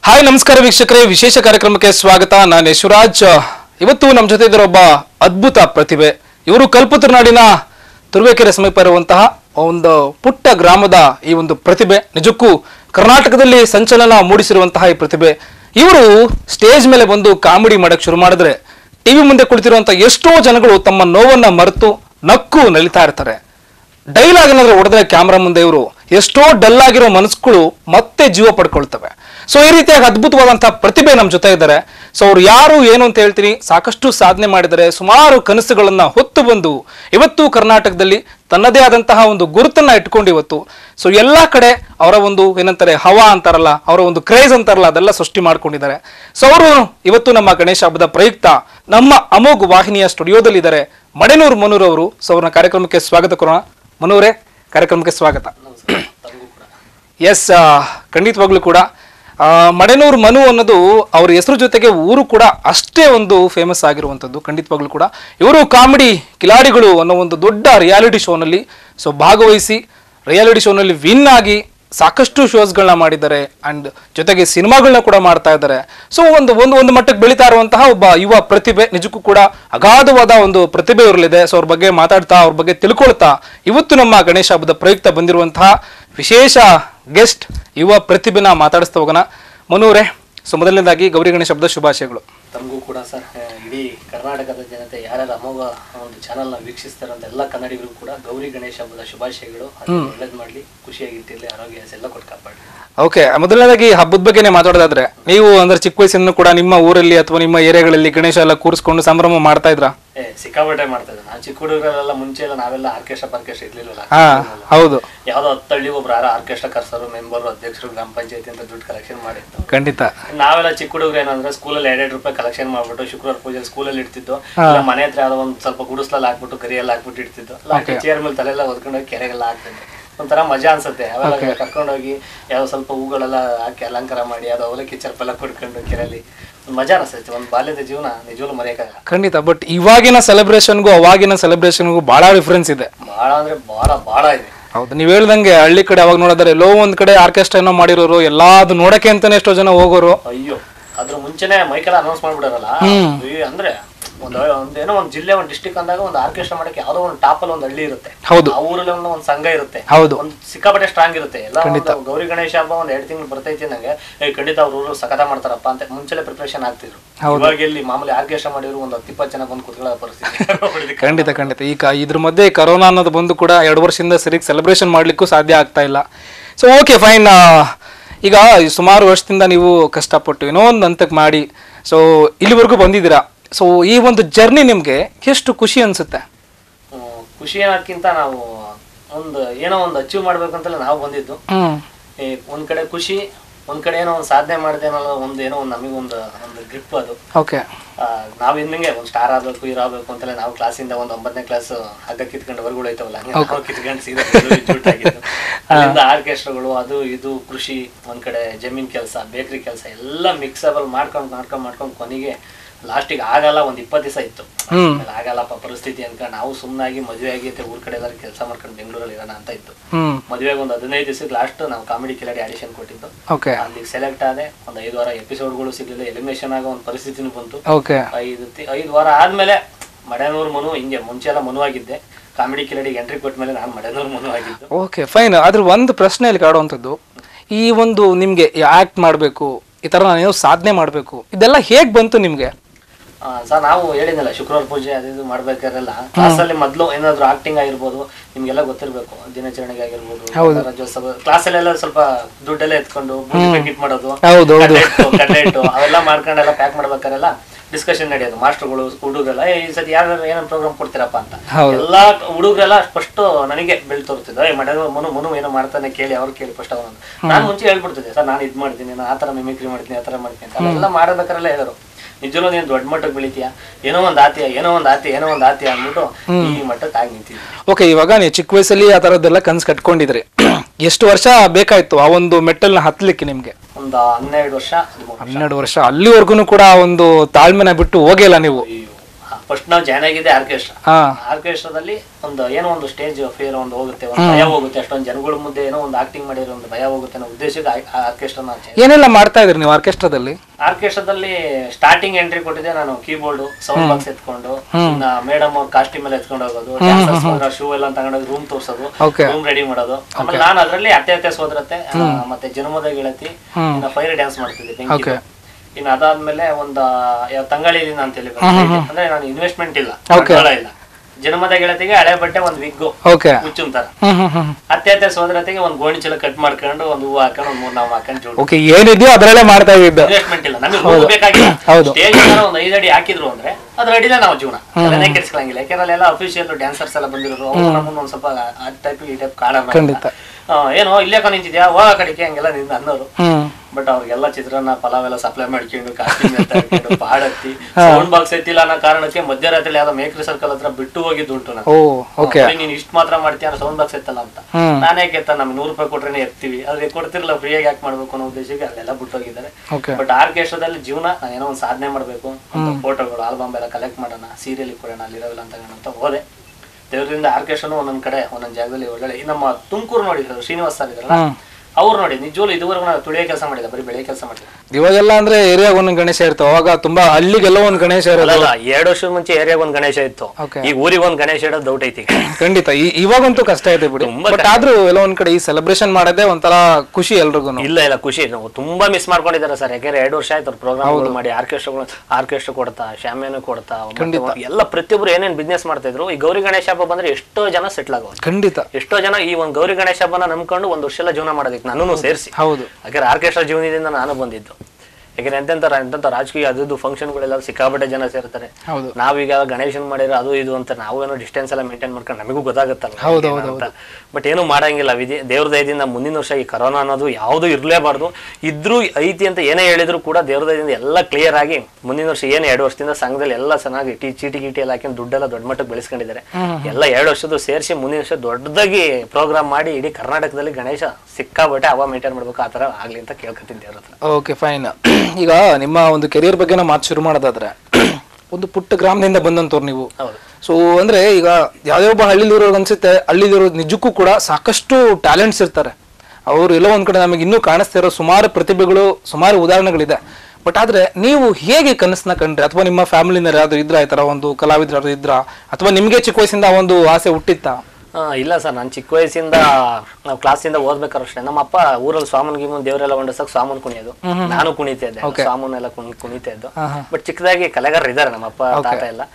Hi ನಮಸ್ಕಾರ ವೀಕ್ಷಕರೇ ವಿಶೇಷ ಕಾರ್ಯಕ್ರಮಕ್ಕೆ ಸ್ವಾಗತ ನಾನು ಯಶುರಾಜ್ ಇವತ್ತು ನಮ್ಮ ಜೊತೆ ಇದ್ದಾರೆ ಒಬ್ಬ ಅದ್ಭುತ ಪ್ರತಿಭೆ ಇವರು ಕಲ್ಪತರುನಾಡಿನ ತುರುವೇಕೆರೆ ಸಮೀಪ ಇರುವಂತಹ ಒಂದು ಪುಟ್ಟ ಗ್ರಾಮದ ಈ ಒಂದು ಪ್ರತಿಭೆ ನಿಜಕ್ಕೂ ಕರ್ನಾಟಕದಲ್ಲಿ ಸಂಚಲನ ಮೂಡಿಸಿರುವಂತಹ ಈ ಪ್ರತಿಭೆ ಇವರು ಸ್ಟೇಜ್ ಮೇಲೆ ಬಂದು ಕಾಮಿಡಿ ಮಾಡಕ್ ಶುರು ಮಾಡಿದ್ರೆ ಟಿವಿ ಮುಂದೆ ಕುಳಿತಿರುವಂತಹ ಎಷ್ಟೋ ಜನಗಳು ತಮ್ಮ ನೋವನ್ನ ಮರೆತು ನಕ್ಕು ನಲಿತಾ ಇರ್ತಾರೆ ಡೈಲಾಗ್ ಏನಾದ್ರು ಹೊಡೆದ್ರೆ ಕ್ಯಾಮ್ರಾ ಮುಂದೆ ಇವರು ಎಷ್ಟೋ ಡಲ್ ಆಗಿರೋ ಮನಸ್ಸುಗಳು ಮತ್ತೆ ಜೀವ ಪಡ್ಕೊಳ್ತವೆ ಸೊ ಈ ರೀತಿಯಾಗಿ ಅದ್ಭುತವಾದಂತಹ ಪ್ರತಿಭೆ ನಮ್ಮ ಜೊತೆ ಇದ್ದಾರೆ ಸೊ ಅವ್ರು ಯಾರು ಏನು ಅಂತ ಹೇಳ್ತೀನಿ ಸಾಕಷ್ಟು ಸಾಧನೆ ಮಾಡಿದ್ದಾರೆ ಸುಮಾರು ಕನಸುಗಳನ್ನ ಹೊತ್ತು ಬಂದು ಇವತ್ತು ಕರ್ನಾಟಕದಲ್ಲಿ ತನ್ನದೇ ಆದಂತಹ ಒಂದು ಗುರುತನ್ನ ಇಟ್ಕೊಂಡು ಇವತ್ತು ಸೊ ಎಲ್ಲಾ ಕಡೆ ಅವರ ಒಂದು ಏನಂತಾರೆ ಹವಾ ಅಂತಾರಲ್ಲ ಅವರ ಒಂದು ಕ್ರೇಜ್ ಅಂತಾರಲ್ಲ ಅದೆಲ್ಲ ಸೃಷ್ಟಿ ಮಾಡ್ಕೊಂಡಿದ್ದಾರೆ ಸೊ ಅವರು ಇವತ್ತು ನಮ್ಮ ಗಣೇಶ ಹಬ್ಬದ ಪ್ರಯುಕ್ತ ನಮ್ಮ ಅಮೋಘ್ ವಾಹಿನಿಯ ಸ್ಟುಡಿಯೋದಲ್ಲಿದ್ದಾರೆ ಮಡೆನೂರು ಮನೂರ್ ಅವರು ಸೊ ಅವ್ರನ್ನ ಕಾರ್ಯಕ್ರಮಕ್ಕೆ ಸ್ವಾಗತ ಕೊರೋಣ ಮನೂರೇ ಕಾರ್ಯಕ್ರಮಕ್ಕೆ ಸ್ವಾಗತ ಎಸ್ ಖಂಡಿತವಾಗ್ಲೂ ಕೂಡ ಆ, ಮಡೆನೂರು ಮನು ಅನ್ನೋದು ಅವ್ರ ಹೆಸರು ಜೊತೆಗೆ ಊರು ಕೂಡ ಅಷ್ಟೇ ಒಂದು ಫೇಮಸ್ ಆಗಿರುವಂಥದ್ದು ಖಂಡಿತವಾಗ್ಲೂ ಕೂಡ ಇವರು ಕಾಮಿಡಿ ಕಿಲಾಡಿಗಳು ಅನ್ನೋ ಒಂದು ದೊಡ್ಡ ರಿಯಾಲಿಟಿ ಶೋನಲ್ಲಿ ಸೊ ಭಾಗವಹಿಸಿ ರಿಯಾಲಿಟಿ ಶೋನಲ್ಲಿ ವಿನ್ ಆಗಿ ಸಾಕಷ್ಟು ಶೋಸ್ಗಳನ್ನ ಮಾಡಿದ್ದಾರೆ ಅಂಡ್ ಜೊತೆಗೆ ಸಿನಿಮಾಗಳನ್ನ ಕೂಡ ಮಾಡ್ತಾ ಇದ್ದಾರೆ ಸೊ ಒಂದು ಒಂದು ಒಂದು ಮಟ್ಟಕ್ಕೆ ಬೆಳೀತಾ ಇರುವಂತಹ ಒಬ್ಬ ಯುವ ಪ್ರತಿಭೆ ನಿಜಕ್ಕೂ ಕೂಡ ಅಗಾಧವಾದ ಒಂದು ಪ್ರತಿಭೆ ಇರಲಿದೆ ಸೊ ಅವ್ರ ಬಗ್ಗೆ ಮಾತಾಡ್ತಾ ಅವ್ರ ಬಗ್ಗೆ ತಿಳ್ಕೊಳ್ತಾ ಇವತ್ತು ನಮ್ಮ ಗಣೇಶ ಹಬ್ಬದ ಪ್ರಯುಕ್ತ ಬಂದಿರುವಂತಹ ವಿಶೇಷ ಗೆಸ್ಟ್ ಯುವ ಪ್ರತಿಭೆನ ಮಾತಾಡಿಸ್ತಾ ಹೋಗೋಣ ಮನೂರೇ ಸೊ ಮೊದಲನೇದಾಗಿ ಗೌರಿ ಗಣೇಶ ಹಬ್ಬದ ಶುಭಾಶಯಗಳು ತಮಗೂ ಕೂಡ ಸರ್ ಆ, ಇಡೀ ಕರ್ನಾಟಕದ ಜನತೆ ಯಾರ್ಯಾರು ಅಮೋಘ ಒಂದು ಚಾನಲ್ನ ವೀಕ್ಷಿಸ್ತಾರಂತ ಎಲ್ಲ ಕನ್ನಡಿಗರು ಕೂಡ ಗೌರಿ ಗಣೇಶ ಹಬ್ಬದ ಶುಭಾಶಯಗಳು ಅದು ಒಳ್ಳೇದು ಮಾಡಲಿ ಖುಷಿಯಾಗಿಟ್ಟಿರ್ಲಿ ಆರೋಗ್ಯ ಎಲ್ಲ ಕೊಟ್ಟು ಕಾಪಾಡಿ ಓಕೆ ಮೊದಲನೇದಾಗಿ ಹಬ್ಬದ ಬಗ್ಗೆನೇ ಮಾತಾಡೋದಾದ್ರೆ ನೀವು ಅಂದ್ರೆ ಚಿಕ್ಕ ವಯಸ್ಸಿನ ಕೂಡ ನಿಮ್ಮ ಊರಲ್ಲಿ ಅಥವಾ ನಿಮ್ಮ ಏರಿಯಾಗಳಲ್ಲಿ ಗಣೇಶ ಎಲ್ಲ ಕೂರಿಸ್ಕೊಂಡು ಸಂಭ್ರಮ ಮಾಡ್ತಾ ಇದ್ರಾ ಏ ಸಿಕ್ಕಾಪಟ್ಟೆ ಮಾಡ್ತಾ ಇದ್ದೆ ನಾವು ಚಿಕ್ಕ ಹುಡುಗರೆಲ್ಲ ಮುಂಚೆ ಎಲ್ಲ ನಾವೆಲ್ಲ ಆರ್ಕೆಸ್ಟ್ರಾ ಪಾರ್ಕೆಸ್ಟ್ರಾ ಇರ್ಲಿಲ್ಲಲ್ಲ ಹಾ ಹೌದು ಯಾವ್ದೋ ಹತ್ತಳ್ಳಿ ಒಬ್ರು ಯಾರೋ ಆರ್ಕೆಸ್ಟ್ರಾ ಕರ್ಸರು ಮೆಂಬರು ಅಧ್ಯಕ್ಷರು ಗ್ರಾಮ ಪಂಚಾಯತಿ ಅಂತ ದುಡ್ಡು ಕಲೆಕ್ಷನ್ ಮಾಡಿತ್ತು ಖಂಡಿತ ನಾವೆಲ್ಲ ಚಿಕ್ಕ ಹುಡುಗರು ಏನಂದ್ರೆ ಸ್ಕೂಲಲ್ಲಿ ಎರಡೆರಡು ರೂಪಾಯಿ ಕಲೆಕ್ಷನ್ ಮಾಡ್ಬಿಟ್ಟು ಶುಕ್ರವಾರ ಪೂಜೆ ಸ್ಕೂಲಲ್ಲಿ ಇಡ್ತಿದ್ದು ಇಲ್ಲ ಮನೆ ಹತ್ರ ಯಾವ್ದೋ ಒಂದು ಸ್ವಲ್ಪ ಗುಡಿಸ್ಲಲ್ಲಿ ಹಾಕ್ಬಿಟ್ಟು ಕರಿಯೆಲ್ಲ ಹಾಕ್ಬಿಟ್ಟು ಇಡ್ತಿದ್ದು ಲಾಸ್ಟ್ ಚೇರ್ ಮೇಲೆ ತಲೆಲ್ಲ ಒದ್ಕೊಂಡೋಗಿ ಕೆರೆಗೆಲ್ಲ ಹಾಕ್ತಿದ್ದೆ ಒಂಥರ ಮಜಾ ಅನ್ಸುತ್ತೆ ಅವೆಲ್ಲ ಕರ್ಕೊಂಡೋಗಿ ಯಾವ್ದೋ ಸ್ವಲ್ಪ ಹೂಗಳೆಲ್ಲ ಹಾಕಿ ಅಲಂಕಾರ ಮಾಡಿ ಯಾವ್ದೋ ಅವಲಕ್ಕಿ ಚರ್ಪೆಲ್ಲ ಕೊಡ್ಕೊಂಡು ಕೆರೆಯಲ್ಲಿ ಒಂದ್ ಮಜಾ ಅನ್ಸುತ್ತೆ ಒಂದು ಬಾಲ್ಯದ ಜೀವನ ನಿಜವೂ ಮರೆಯಕ್ಕಾಗಲ್ಲ ಖಂಡಿತ ಬಟ್ ಇವಾಗಿನ ಸೆಲೆಬ್ರೇಷನ್ಗೂ ಅವಾಗಿನ ಸೆಲೆಬ್ರೇಷನ್ಗೂ ಬಹಳ ಡಿಫ್ರೆನ್ಸ್ ಇದೆ ಬಹಳ ಅಂದ್ರೆ ಬಹಳ ಬಹಳ ಇದೆ ಹೌದು ನೀವ್ ಹೇಳ್ದಂಗೆ ಹಳ್ಳಿ ಕಡೆ ಅವಾಗ ನೋಡಿದ್ರೆ ಎಲ್ಲೋ ಒಂದ್ ಕಡೆ ಆರ್ಕೆಸ್ಟ್ರಾ ಏನೋ ಮಾಡಿರೋರು ಎಲ್ಲಾದು ನೋಡಕ್ಕೆ ಅಂತಾನೆ ಎಷ್ಟೋ ಜನ ಹೋಗೋರು ಅಯ್ಯೋ ಅದ್ರ ಮುಂಚೆನೆ ಮೈಕೆಲ್ಲ ಅನೌನ್ಸ್ ಮಾಡ್ಬಿಡಾರಲ್ಲ ಈ ಅಂದ್ರೆ ಒಂದು ಒಂದು ಏನೋ ಒಂದು ಜಿಲ್ಲೆ ಒಂದು ಡಿಸ್ಟಿಕ್ ಅಂದಾಗ ಒಂದು ಆರ್ಕೆಸ್ಟ್ರಾ ಮಾಡಕ್ಕೆ ಯಾವ್ದೋ ಒಂದು ಟಾಪ್ ಅಲ್ಲಿ ಒಂದು ಹಳ್ಳಿ ಇರುತ್ತೆ ಹೌದು ಆ ಊರಲ್ಲಿ ಒಂದು ಒಂದು ಸಂಘ ಇರುತ್ತೆ ಹೌದು ಒಂದು ಸಿಕ್ಕಾಪಟ್ಟೆ ಸ್ಟ್ರಾಂಗ್ ಇರುತ್ತೆ ಎಲ್ಲ ಒಂದು ಗೌರಿ ಗಣೇಶ ಹಬ್ಬ ಒಂದ್ ಎರಡು ತಿಂಗಳು ಬರ್ತೈತಿ ನಂಗೆ ಏ ಖಂಡಿತ ಅವ್ರ ಊರು ಸಕತ ಮಾಡ್ತಾರಪ್ಪ ಅಂತ ಮುಂಚೆಲೆ ಪ್ರಿಪರೇಷನ್ ಆಗ್ತಿದ್ರು ಇವಾಗ ಎಲ್ಲಿ ಮಾಮೂಲಿ ಆರ್ಕೆಸ್ಟ್ರಾ ಮಾಡಿದ್ರು ಒಂದು ಹತ್ತು ಇಪ್ಪತ್ತು ಜನ ಬಂದು ಕುತ್ಕೊಳ್ಳೋ ಪರಿಸ್ಥಿತಿ ಖಂಡಿತ ಖಂಡಿತ ಈಗ ಇದ್ರ ಮಧ್ಯೆ ಕರೋನಾ ಅನ್ನೋದು ಬಂದು ಕೂಡ ಎರಡು ವರ್ಷದಿಂದ ಸರಿಯಾಗಿ ಸೆಲೆಬ್ರೇಷನ್ ಮಾಡ್ಲಿಕ್ಕೂ ಸಾಧ್ಯ ಆಗ್ತಾ ಇಲ್ಲ ಸೊ ಓಕೆ ಫೈನ್ ಈಗ ಸುಮಾರು ವರ್ಷದಿಂದ ನೀವು ಕಷ್ಟಪಟ್ಟು ಏನೋ ಒಂದು ಹಂತಕ್ಕೆ ಮಾಡಿ ಸೊ ಇಲ್ಲಿವರೆಗೂ ಬಂದಿದ್ದೀರಾ ಸೊ ಈ ಒಂದು ಜರ್ನಿ ನಿಮ್ಗೆ ಎಷ್ಟು ಖುಷಿ ಅನ್ಸುತ್ತೆ ಹ್ಮ್, ಖುಷಿ ಅನ್ನೋದ್ಕಿಂತ ನಾವು ಒಂದು ಏನೋ ಒಂದು ಅಚೀವ್ ಮಾಡ್ಬೇಕಂತಲೇ ನಾವು ಬಂದಿದ್ದು ಹ್ಮ್ ಈ ಒಂದ್ ಕಡೆ ಖುಷಿ ಒಂದ್ ಕಡೆ ಏನೋ ಒಂದು ಸಾಧನೆ ಮಾಡಿದೆ ಅನ್ನೋ ಒಂದು ಏನೋ ಒಂದು ನಮಗೊಂದು ಒಂದು ಗ್ರಿಪ್ ಅದು ಓಕೆ ಆ, ನಾವ್ ಇನ್ನಂಗೆ ಒಂದು ಸ್ಟಾರ್ ಆಗ್ಬೇಕು ಹೀರೋ ಆಗ್ಬೇಕು ಅಂತಲೇ ನಾವು ಕ್ಲಾಸಿಂದ ಒಂದು ಒಂಬತ್ತನೇ ಕ್ಲಾಸ್ ಹಗ್ಗ ಕಿತ್ಕೊಂಡು ಹೊರಗಡೆ ಹೋಯ್ತವಲ್ಲ ಹಂಗೆ ನಾವು ಕಿತ್ಕೊಂಡು ಸೀದಾ ಜೂಟ್ ಆಗಿದ್ದು ಅಲ್ಲಿಂದ ಆರ್ಕೆಸ್ಟ್ರಾಗಳು ಅದು ಇದು ಕೃಷಿ ಒಂದ್ ಕಡೆ ಜಮೀನ್ ಕೆಲಸ ಬೇಕರಿ ಕೆಲಸ ಎಲ್ಲ ಮಿಕ್ಸಬಲ್ ಮಾಡ್ಕೊಂಡು ಮಾಡ್ಕೊಂಡು ಮಾಡ್ಕೊಂಡು ಕೊನೆಗೆ ಲಾಸ್ಟಿಗೆ ಆಗಲ್ಲ ಒಂದ್ ಇಪ್ಪತ್ತು ದಿವಸ ಇತ್ತು ಹ್ಮ್ ಆಮೇಲೆ ಆಗಲ್ಲಪ್ಪ ಪರಿಸ್ಥಿತಿ ಅನ್ಕೊಂಡು ನಾವು ಸುಮ್ಮನಾಗಿ ಮದುವೆ ಆಗೈತೆ ಊರ್ ಕಡೆ ಎಲ್ಲರೂ ಕೆಲಸ ಮಾಡ್ಕೊಂಡು ಬೆಂಗಳೂರಲ್ಲಿ ಇರೋಣ ಅಂತ ಇತ್ತು ಹ್ಮ್ ಮದುವೆಗೆ ಒಂದು ಹದಿನೈದು ದಿವಸಕ್ಕೆ ಲಾಸ್ಟ್ ನಾವು ಕಾಮಿಡಿ ಕಿಲಾಡಿ ಆಡಿಷನ್ ಕೊಟ್ಟಿದ್ದು ಓಕೆ ಅಲ್ಲಿ ಸೆಲೆಕ್ಟ್ ಆದೆ ಒಂದು ಐದು ವಾರ ಎಪಿಸೋಡ್ಗಳು ಸಿಗಲಿಲ್ಲ ಎಲಿಮಿನೇಷನ್ ಆಗೋ ಒಂದು ಪರಿಸ್ಥಿತಿನೂ ಬಂತು ಓಕೆ ಐದು ತಿ- ಐದು ವಾರ ಆದ್ಮೇಲೆ ಮಡೆನೂರು ಮನು ಹಿಂಗೆ ಮುಂಚೆ ಎಲ್ಲ ಮನು ಆಗಿದ್ದೆ ಕಾಮಿಡಿ ಕಿಲಾಡಿಗೆ ಎಂಟ್ರಿ ಕೊಟ್ಟ ಮೇಲೆ ನಾನು ಮಡೆನೂರು ಮನು ಆಗಿದ್ದು ಓಕೆ ಫೈನ್ ಅದ್ರ ಒಂದು ಪ್ರಶ್ನೆ ಇಲ್ಲಿ ಕಾಡುವಂಥದ್ದು ಈ ಒಂದು ನಿಮ್ಗೆ ಆಕ್ಟ್ ಮಾಡಬೇಕು ಈ ತರ ನಾನು ಸಾಧನೆ ಮಾಡಬೇಕು ಇದೆಲ್ಲ ಹೇಗ್ ಬಂತು ನಿಮ್ಗೆ ಸರ್ ನಾವು ಹೇಳಿದ್ನಲ್ಲ ಶುಕ್ರವಾರ ಪೂಜೆ ಅದು ಇದು ಮಾಡ್ಬೇಕಾರೆಲ್ಲ ಕ್ಲಾಸಲ್ಲಿ ಮೊದಲು ಏನಾದ್ರು ಆಕ್ಟಿಂಗ್ ಆಗಿರ್ಬೋದು ನಿಮ್ಗೆಲ್ಲ ಗೊತ್ತಿರ್ಬೇಕು ದಿನಾಚರಣೆಗೆ ಆಗಿರ್ಬೋದು ರಾಜ್ಯೋತ್ಸವ ಕ್ಲಾಸಲ್ಲೆಲ್ಲ ಸ್ವಲ್ಪ ದುಡ್ಡೆಲ್ಲ ಎತ್ಕೊಂಡು ಪ್ಯಾಕೆಟ್ ಮಾಡೋದು ಹೌದು ಹೌದು ಕಡ್ಲೆಟ್ಟು ಕಡ್ಲೆಟ್ಟು ಅವೆಲ್ಲ ಮಾಡ್ಕೊಂಡೆಲ್ಲ ಪ್ಯಾಕ್ ಮಾಡ್ಬೇಕಾರೆಲ್ಲ ಡಿಸ್ಕಷನ್ ನಡೆಯೋದು ಮಾಸ್ಟರ್ಗಳು ಹುಡುಗರೆಲ್ಲ ಏ ಈ ಸತಿ ಯಾರು ಏನೇನು ಪ್ರೋಗ್ರಾಮ್ ಕೊಡ್ತೀರಪ್ಪ ಅಂತ ಹೌದು. ಎಲ್ಲಾ ಹುಡುಗರೆಲ್ಲ ಫಸ್ಟ್ ನನಗೆ ಬೆಳ್ ತೋರ್ತಿದ್ರು ಏ ಮನೆ ಮನು ಮನು ಏನೋ ಮಾಡ್ತಾನೆ ಕೇಳಿ ಅವ್ರು ಕೇಳಿ ಫಸ್ಟ್ ಅವನು ನಾನು ಮುಂಚೆ ಹೇಳ್ಬಿಡ್ತಿದ್ದೆ ಸರ್ ನಾನು ಇದ್ ಮಾಡ್ತೀನಿ ನಾನು ಆ ಥರ ಮಿಮಿಕ್ರಿ ಮಾಡ್ತೀನಿ ಆ ಥರ ಮಾಡ್ತೀನಿ ಅಂತ ಅವೆಲ್ಲ ಮಾಡ್ಬೇಕಾರೆಲ್ಲ ಹೇಳೋರು ನಿಜವೂ ನೀನು ದೊಡ್ಡ ಮಟ್ಟಕ್ಕೆ ಬೆಳಿತೀಯ ಏನೋ ಒಂದು ಆತಿಯ ಏನೋ ಒಂದು ಆತಿ ಏನೋ ಒಂದು ಆತಿ ಅಂದ್ಬಿಟ್ಟು ಈ ಮಟ್ಟಕ್ಕೆ ಆಗಿ ನಿಂತಿದ್ದೆ ಓಕೆ ಇವಾಗ ನೀವು ಚಿಕ್ಕ ವಯಸ್ಸಲ್ಲಿ ಆ ಥರದ್ದೆಲ್ಲ ಕನ್ಸು ಕಟ್ಕೊಂಡಿದ್ರಿ ಎಷ್ಟು ವರ್ಷ ಬೇಕಾಯ್ತು ಆ ಒಂದು ಮೆಟ್ಟಲ್ನ ಹತ್ತಲಿಕ್ಕೆ ನಿಮ್ಗೆ ಒಂದು ಹನ್ನೆರಡು ವರ್ಷ ಹದಿಮೂರು ಹನ್ನೆರಡು ವರ್ಷ ಅಲ್ಲಿವರೆಗೂ ಕೂಡ ಆ ಒಂದು ತಾಳ್ಮೆನ ಬಿಟ್ಟು ಹೋಗಿಲ್ಲ ನೀವು ಅಯ್ಯೋ. ಹ, ಫಸ್ಟ್ ನಾವು ಜಾಯ್ನ್ ಆಗಿದೆ ಆರ್ಕೆಸ್ಟ್ರಾ ಹಾ ಆರ್ಕೆಸ್ಟ್ರಾದಲ್ಲಿ ಒಂದು ಏನೋ ಒಂದು ಸ್ಟೇಜ್ ಫೇರ್ ಒಂದು ಹೋಗುತ್ತೆ ಒಂದು ಭಯ ಹೋಗುತ್ತೆ ಅಷ್ಟೊಂದು ಜನಗಳ ಮುಂದೆ ಏನೋ ಒಂದು ಆಕ್ಟಿಂಗ್ ಮಾಡಿರೋ ಒಂದು ಭಯ ಹೋಗುತ್ತೆ ಅನ್ನೋ ಉದ್ದೇಶಕ್ಕೆ ಆರ್ಕೆಸ್ಟ್ರಾ ಏನೆಲ್ಲ ಮಾಡ್ತಾ ಇದ್ರಿ ನೀವು ಆರ್ಕೆಸ್ಟ್ರಾದಲ್ಲಿ ಆರ್ಕೆಸ್ಟ್ರಾದಲ್ಲಿ ಸ್ಟಾರ್ಟಿಂಗ್ ಎಂಟ್ರಿ ಕೊಟ್ಟಿದ್ದೆ ನಾನು ಕೀಬೋರ್ಡ್ ಸೌಂಡ್ ಬಾಕ್ಸ್ ಎತ್ಕೊಂಡು ಇನ್ನ ಮೇಡಮ್ ಅವ್ರ ಕಾಸ್ಟ್ಯೂಮ್ ಎಲ್ಲ ಎತ್ಕೊಂಡು ಹೋಗೋದು ಶೂ ಎಲ್ಲ ತಗೊಂಡೋಗಿ ರೂಮ್ ತೋರ್ಸೋದು Okay. ರೂಮ್ ರೆಡಿ ಮಾಡೋದು ಆಮೇಲೆ ನಾನು ಅದರಲ್ಲಿ ಅತ್ತೆ ಅತ್ತೆ ಸೋದರತ್ತೆ ಆ, ಮತ್ತೆ ಜನ್ಮದ ಗೆಳತಿ ಇನ್ನ ಫೈರ್ ಡ್ಯಾನ್ಸ್ ಮಾಡ್ತಿದ್ದೆ ಬೆಂಕಿ Okay. ಇನ್ನು ಅದಾದ್ಮೇಲೆ ಒಂದ್ ಯಾವ ತಂಗಾಳಿ ದಿನ ಅಂತ ಹೇಳಿ ಬರುತ್ತೆ. ಅಂದ್ರೆ ನಾನು ಇನ್ವೆಸ್ಟ್ಮೆಂಟ್ ಇಲ್ಲ ಬಂಡವಾಳ ಇಲ್ಲ ಜನ್ಮದ ಗೆಳತಿಗೆ ಹಳೆ ಬಟ್ಟೆ ಒಂದ್ ವಿಗ್ಗು ಓಕೆ ಹುಚ್ಚುನ್ ತರ ಹ್ಮ್ ಹ್ಮ್ ಹ್ಮ್ ಅತ್ತೆ ಅತ್ತೆ ಸೋದರತೆಗೆ ಒಂದ್ ಗೋಣಿ ಚೀಲ ಕಟ್ ಮಾಡ್ಕೊಂಡು ಒಂದ್ ಹೂವು ಹಾಕೊಂಡು ಒಂದ್ ಮೂರ್ ನಾವ್ ಹಾಕೊಂಡು ಜೋಡಿ ಓಕೆ ಏನಿದೆಯೋ ಅದರಲ್ಲೇ ಮಾಡ್ತಾ ಇದ್ದಿದ್ದು ಇನ್ವೆಸ್ಟ್ಮೆಂಟ್ ಇಲ್ಲ ನಮಗೆ ರೂಮ್ ಬೇಕಾಗಿಲ್ಲ ಹೌದು. ಸ್ಟೇಜ್ ಒಂದ್ ಐದು ಅಡಿ ಹಾಕಿದ್ರು ಅಂದ್ರೆ ಅದ್ರ ಅಡಿಲೇ ನಾವು ಜೀವನ ಅದನ್ನೇ ಕೆಡಿಸ್ಕೊಳಂಗಿಲ್ಲ ಯಾಕಂದ್ರೆ ಎಲ್ಲ ಅಫಿಷಿಯಲ್ ಡ್ಯಾನ್ಸರ್ಸ್ ಎಲ್ಲ ಬಂದಿರೋರು ಅವ್ರು ನಮ್ಮನ್ನ ಒಂದ್ ಸ್ವಲ್ಪ ಆ ಟೈಪ್ ಈ ಟೈಪ್ ಕಾಡಲ್ಲ ಖಂಡಿತ ಏನೋ ಇಲ್ಲೇ ನಿಂತಿದ್ಯಾ ಹೋಗ ಕಡೆಗೆ ಹಂಗೆಲ್ಲ ನಿಂದ ಅನ್ನೋರು ಹ್ಮ್ ಬಟ್ ಅವ್ರಿಗೆಲ್ಲ ಚಿತ್ರಾನ್ನ ಪಲಾವ್ ಎಲ್ಲ ಸಪ್ಲೈ ಮಾಡ್ಕೊಂಡು ಕಾಸ್ಟ್ಯೂಮ್ ಎಲ್ಲ ಹಾಕೊಂಡು ಪಾಡತ್ತಿ ಸೌಂಡ್ ಬಾಕ್ಸ್ ಎತ್ತಿಲ್ಲ ಅನ್ನೋ ಕಾರಣಕ್ಕೆ ಮಧ್ಯರಾತ್ರಿ ಯಾವ್ದೋ ಮೇಕ್ರಿ ಸರ್ಕಲ್ ಹತ್ರ ಬಿಟ್ಟು ಹೋಗಿದ್ದುಂಟು ನಾನು ಓ ಓಕೆ ಬರೀ ನೀನ್ ಇಷ್ಟ ಮಾತ್ರ ಮಾಡ್ತೀಯ ಸೌಂಡ್ ಬಾಕ್ಸ್ ಎತ್ತಲ್ಲ ಅಂತ ಹ್ಮ್ ನಾನೇ ಕೆತ್ತ ನಮ್ಗೆ ನೂರು ರೂಪಾಯಿ ಕೊಟ್ರೇನೆ ಎತ್ತೀವಿ ಆದ್ರೆ ಕೊಡ್ತಿರಲ್ಲ ಫ್ರೀಯಾಗಿ ಯಾಕೆ ಮಾಡ್ಬೇಕು ಅನ್ನೋ ಉದ್ದೇಶಕ್ಕೆ ಅಲ್ಲೆಲ್ಲ ಬಿಟ್ಟು ಹೋಗಿದ್ದಾರೆ ಓಕೆ ಬಟ್ ಆರ್ಕೆಸ್ಟ್ರಾದಲ್ಲಿ ಜೀವನ ನಾನು ಏನೋ ಒಂದು ಸಾಧನೆ ಮಾಡಬೇಕು ಫೋಟೋಗಳು ಆಲ್ಬಮ್ ಎಲ್ಲ ಕಲೆಕ್ಟ್ ಮಾಡೋಣ ಸೀರಿಯಲ್ ಕೊಡೋಣ ಅಲ್ಲಿರೋಲ್ಲ ಅಂತ ಅಂತ ಹೋದೆ ದೇವರಿಂದ ಆರ್ಕೆಸ್ಟ್ರಾನು ಒಂದೊಂದ್ ಕಡೆ ಒಂದೊಂದ್ ಜಾಗದಲ್ಲಿ ಒಳ್ಳೆ ಈ ನಮ್ಮ ತುಮಕೂರು ನೋಡಿದ್ರು ಶ್ರೀನಿವಾಸ್ ಸರ್ ಇದ್ರಲ್ಲ ಹ್ಮ್ ಅವ್ರು ನೋಡಿ ನಿಜವೂ ಇದುವರೆಗೂ ನಾವು ತುಳಿಯೋ ಕೆಲಸ ಮಾಡಿಲ್ಲ ಬರೀ ಬೆಳೆ ಕೆಲಸ ಮಾಡಿಲ್ಲ ಇವಾಗೆಲ್ಲ ಅಂದ್ರೆ ಏರಿಯಾಗ ಒಂದೊಂದು ಗಣೇಶ ಇರ್ತಾವ ಅವಾಗ ತುಂಬಾ ಹಳ್ಳಿಗೆಲ್ಲ ಒಂದ್ ಗಣೇಶ ಇರೋದು ಅಲ್ಲ ಎರಡು ವರ್ಷದ ಮುಂಚೆ ಏರಿಯಾಗ ಒಂದ್ ಗಣೇಶ ಇತ್ತು Okay. ಈಗ ಊರಿಗೆ ಒಂದ್ ಗಣೇಶ ಇಡೋದು ಡೌಟ್ ಐತಿ ಖಂಡಿತ ಈ- ಇವಾಗಂತೂ ಕಷ್ಟ ಇದೆ ಬಿಡಿ ತುಂಬಾ ಬಟ್ ಆದ್ರೂ ಎಲ್ಲ ಒಂದ್ ಕಡೆ ಈ ಸೆಲೆಬ್ರೇಷನ್ ಮಾಡೋದೇ ಒಂಥರ ಖುಷಿ ಎಲ್ರಿಗೂ ಇಲ್ಲ ಇಲ್ಲ ಖುಷಿ ನಾವು ತುಂಬಾ ಮಿಸ್ ಮಾಡ್ಕೊಂಡಿದ್ದಾರೆ ಸರ್ ಯಾಕಂದ್ರೆ ಎರಡು ವರ್ಷ ಆಯ್ತು ಪ್ರೋಗ್ರಾಮ್ಗಳು ಮಾಡಿ ಆರ್ಕೆಸ್ಟ್ರಾಗಳು ಆರ್ಕೆಸ್ಟ್ರಾ ಕೊಡ್ತಾ ಶಾಮಿಯಾನ ಕೊಡ್ತಾ ಮತ್ತೆ ಎಲ್ಲ ಪ್ರತಿಯೊಬ್ರು ಏನೇನ್ ಬಿಸ್ನೆಸ್ ಮಾಡ್ತಾ ಇದ್ರು ಈ ಗೌರಿ ಗಣೇಶ ಹಬ್ಬ ಬಂದ್ರೆ ಎಷ್ಟೋ ಜನ ಸೆಟ್ಲ್ ಆಗೋದು ಖಂಡಿತ ಎಷ್ಟೋ ಜನ ಈ ಒಂದು ಗೌರಿ ಗಣೇಶ ಹಬ್ಬನ ನಂಬ್ಕೊಂಡು ಒಂದ್ ವರ್ಷ ಎಲ್ಲ ಜೀವನ ಮಾಡೋದಕ್ಕೆ ನನ್ನನ್ನು ಸೇರಿಸಿ ಹೌದು ಯಾಕಂದ್ರೆ ಆರ್ಕೆಸ್ಟ್ರಾ ಜೀವನದಿಂದ ನಾನು ಬಂದಿದ್ದು ಯಾಕಂದ್ರೆ ಎಂತೆಂತ ಎಂತೆಂತ ರಾಜಕೀಯ ಅದು ಫಂಕ್ಷನ್ಗಳೆಲ್ಲ ಸಿಕ್ಕಾಪಟ್ಟೆ ಜನ ಸೇರ್ತಾರೆ ಹೌದು ನಾವೀಗ ಗಣೇಶನ್ ಮಾಡಿರೋ ಅದು ಇದು ಅಂತ ನಾವೇನೋ ಡಿಸ್ಟೆನ್ಸ್ ಎಲ್ಲ ಮೇಂಟೈನ್ ಮಾಡ್ಕೊಂಡು ನಮಗೂ ಗೊತ್ತಾಗುತ್ತಲ್ಲ ಹೌದು, ಏನು ಅಂತ ಬಟ್ ಏನು ಮಾಡಂಗಿಲ್ಲ ವಿಧಿ ದೇವ್ರ ದಯದಿಂದ ಮುಂದಿನ ವರ್ಷ ಈ ಕರೋನಾ ಅನ್ನೋದು ಯಾವುದು ಇರಲೇಬಾರ್ದು ಇದ್ರೂ ಐತಿ ಅಂತ ಏನೇ ಹೇಳಿದ್ರು ಕೂಡ ದೇವ್ರ ದಯದಿಂದ ಎಲ್ಲ ಕ್ಲಿಯರ್ ಆಗಿ ಮುಂದಿನ ವರ್ಷ ಏನು ಎರಡು ವರ್ಷದಿಂದ ಸಂಘದಲ್ಲಿ ಎಲ್ಲ ಚೆನ್ನಾಗಿ ಟಿ ಚೀಟಿ ಗೀಟಿ ಎಲ್ಲ ಹಾಕಿ ದುಡ್ಡೆಲ್ಲ ದೊಡ್ಡ ಮಟ್ಟಕ್ಕೆ ಬೆಳೆಸ್ಕೊಂಡಿದ್ದಾರೆ ಎಲ್ಲ ಎರಡು ವರ್ಷದ್ದು ಸೇರಿಸಿ ಮುಂದಿನ ವರ್ಷ ದೊಡ್ಡದಾಗಿ ಪ್ರೋಗ್ರಾಮ್ ಮಾಡಿ ಇಡೀ ಕರ್ನಾಟಕದಲ್ಲಿ ಗಣೇಶ ಸಿಕ್ಕಾಬಟ್ಟೆ ಹವಾ ಮೇಂಟೈನ್ ಮಾಡ್ಬೇಕು ಆ ಥರ ಆಗ್ಲಿ ಅಂತ ಕೇಳ್ಕೊತೀನಿ ದೇವ್ರ ಹತ್ರ ಓಕೆ ಫೈನ್ ಈಗ ನಿಮ್ಮ ಒಂದು ಕೆರಿಯರ್ ಬಗ್ಗೆ ನಾವು ಮಾತು ಶುರು ಮಾಡೋದಾದ್ರೆ ಒಂದು ಪುಟ್ಟ ಗ್ರಾಮದಿಂದ ಬಂದಂತವ್ರು ನೀವು ಹೌದು ಸೊ ಅಂದ್ರೆ ಈಗ ಯಾವ್ದೇ ಒಬ್ಬ ಹಳ್ಳಿಲಿರೋರ್ಗೆ ಅನ್ಸುತ್ತೆ ಹಳ್ಳಿಲಿರೋ ನಿಜಕ್ಕೂ ಕೂಡ ಸಾಕಷ್ಟು ಟ್ಯಾಲೆಂಟ್ಸ್ ಇರ್ತಾರೆ ಅವರು ಎಲ್ಲೋ ಒಂದ್ ಕಡೆ ನಮಗೆ ಇನ್ನೂ ಕಾಣಿಸ್ತಾ ಇರೋ ಸುಮಾರು ಪ್ರತಿಭೆಗಳು ಸುಮಾರು ಉದಾಹರಣೆಗಳಿದೆ ಬಟ್ ಆದ್ರೆ ನೀವು ಹೇಗೆ ಕನಸನ್ನ ಕಂಡ್ರೆ ಅಥವಾ ನಿಮ್ಮ ಫ್ಯಾಮಿಲಿನ ಯಾರಾದ್ರೂ ಇದ್ರ ಈ ತರ ಒಂದು ಕಲಾವಿದ್ರು ಯಾರಾದ್ರೂ ಇದ್ರ ಅಥವಾ ನಿಮ್ಗೆ ಚಿಕ್ಕ ವಯಸ್ಸಿಂದ ಆ ಒಂದು ಆಸೆ ಹುಟ್ಟಿತ್ತಾ ಆ, ಇಲ್ಲ ಸರ್ ನಾನು ಚಿಕ್ಕ ವಯಸ್ಸಿಂದ ನಾವು ಕ್ಲಾಸಿಂದ ಓದ್ಬೇಕಾದ್ರೆ ಅಷ್ಟೇ ನಮ್ಮ ಅಪ್ಪ ಊರಲ್ಲಿ ಸ್ವಾಮನ್ ಗಿಮನ್ ದೇವರೆಲ್ಲ ಹೊಂಡಸಕ್ ಸ್ವಾಮನ್ ಕುಣಿಯೋದು ನಾನು ಕುಣಿತಾ ಇದ್ದೆ ಸ್ವಾಮನ್ ಎಲ್ಲ ಕುಣಿ ಕುಣಿತಾ ಇದ್ದು ಬಟ್ ಚಿಕ್ಕದಾಗಿ ಕಲೆಗಾರರು ಇದ್ದಾರೆ ನಮ್ಮ ಅಪ್ಪ ತಾತ ಎಲ್ಲ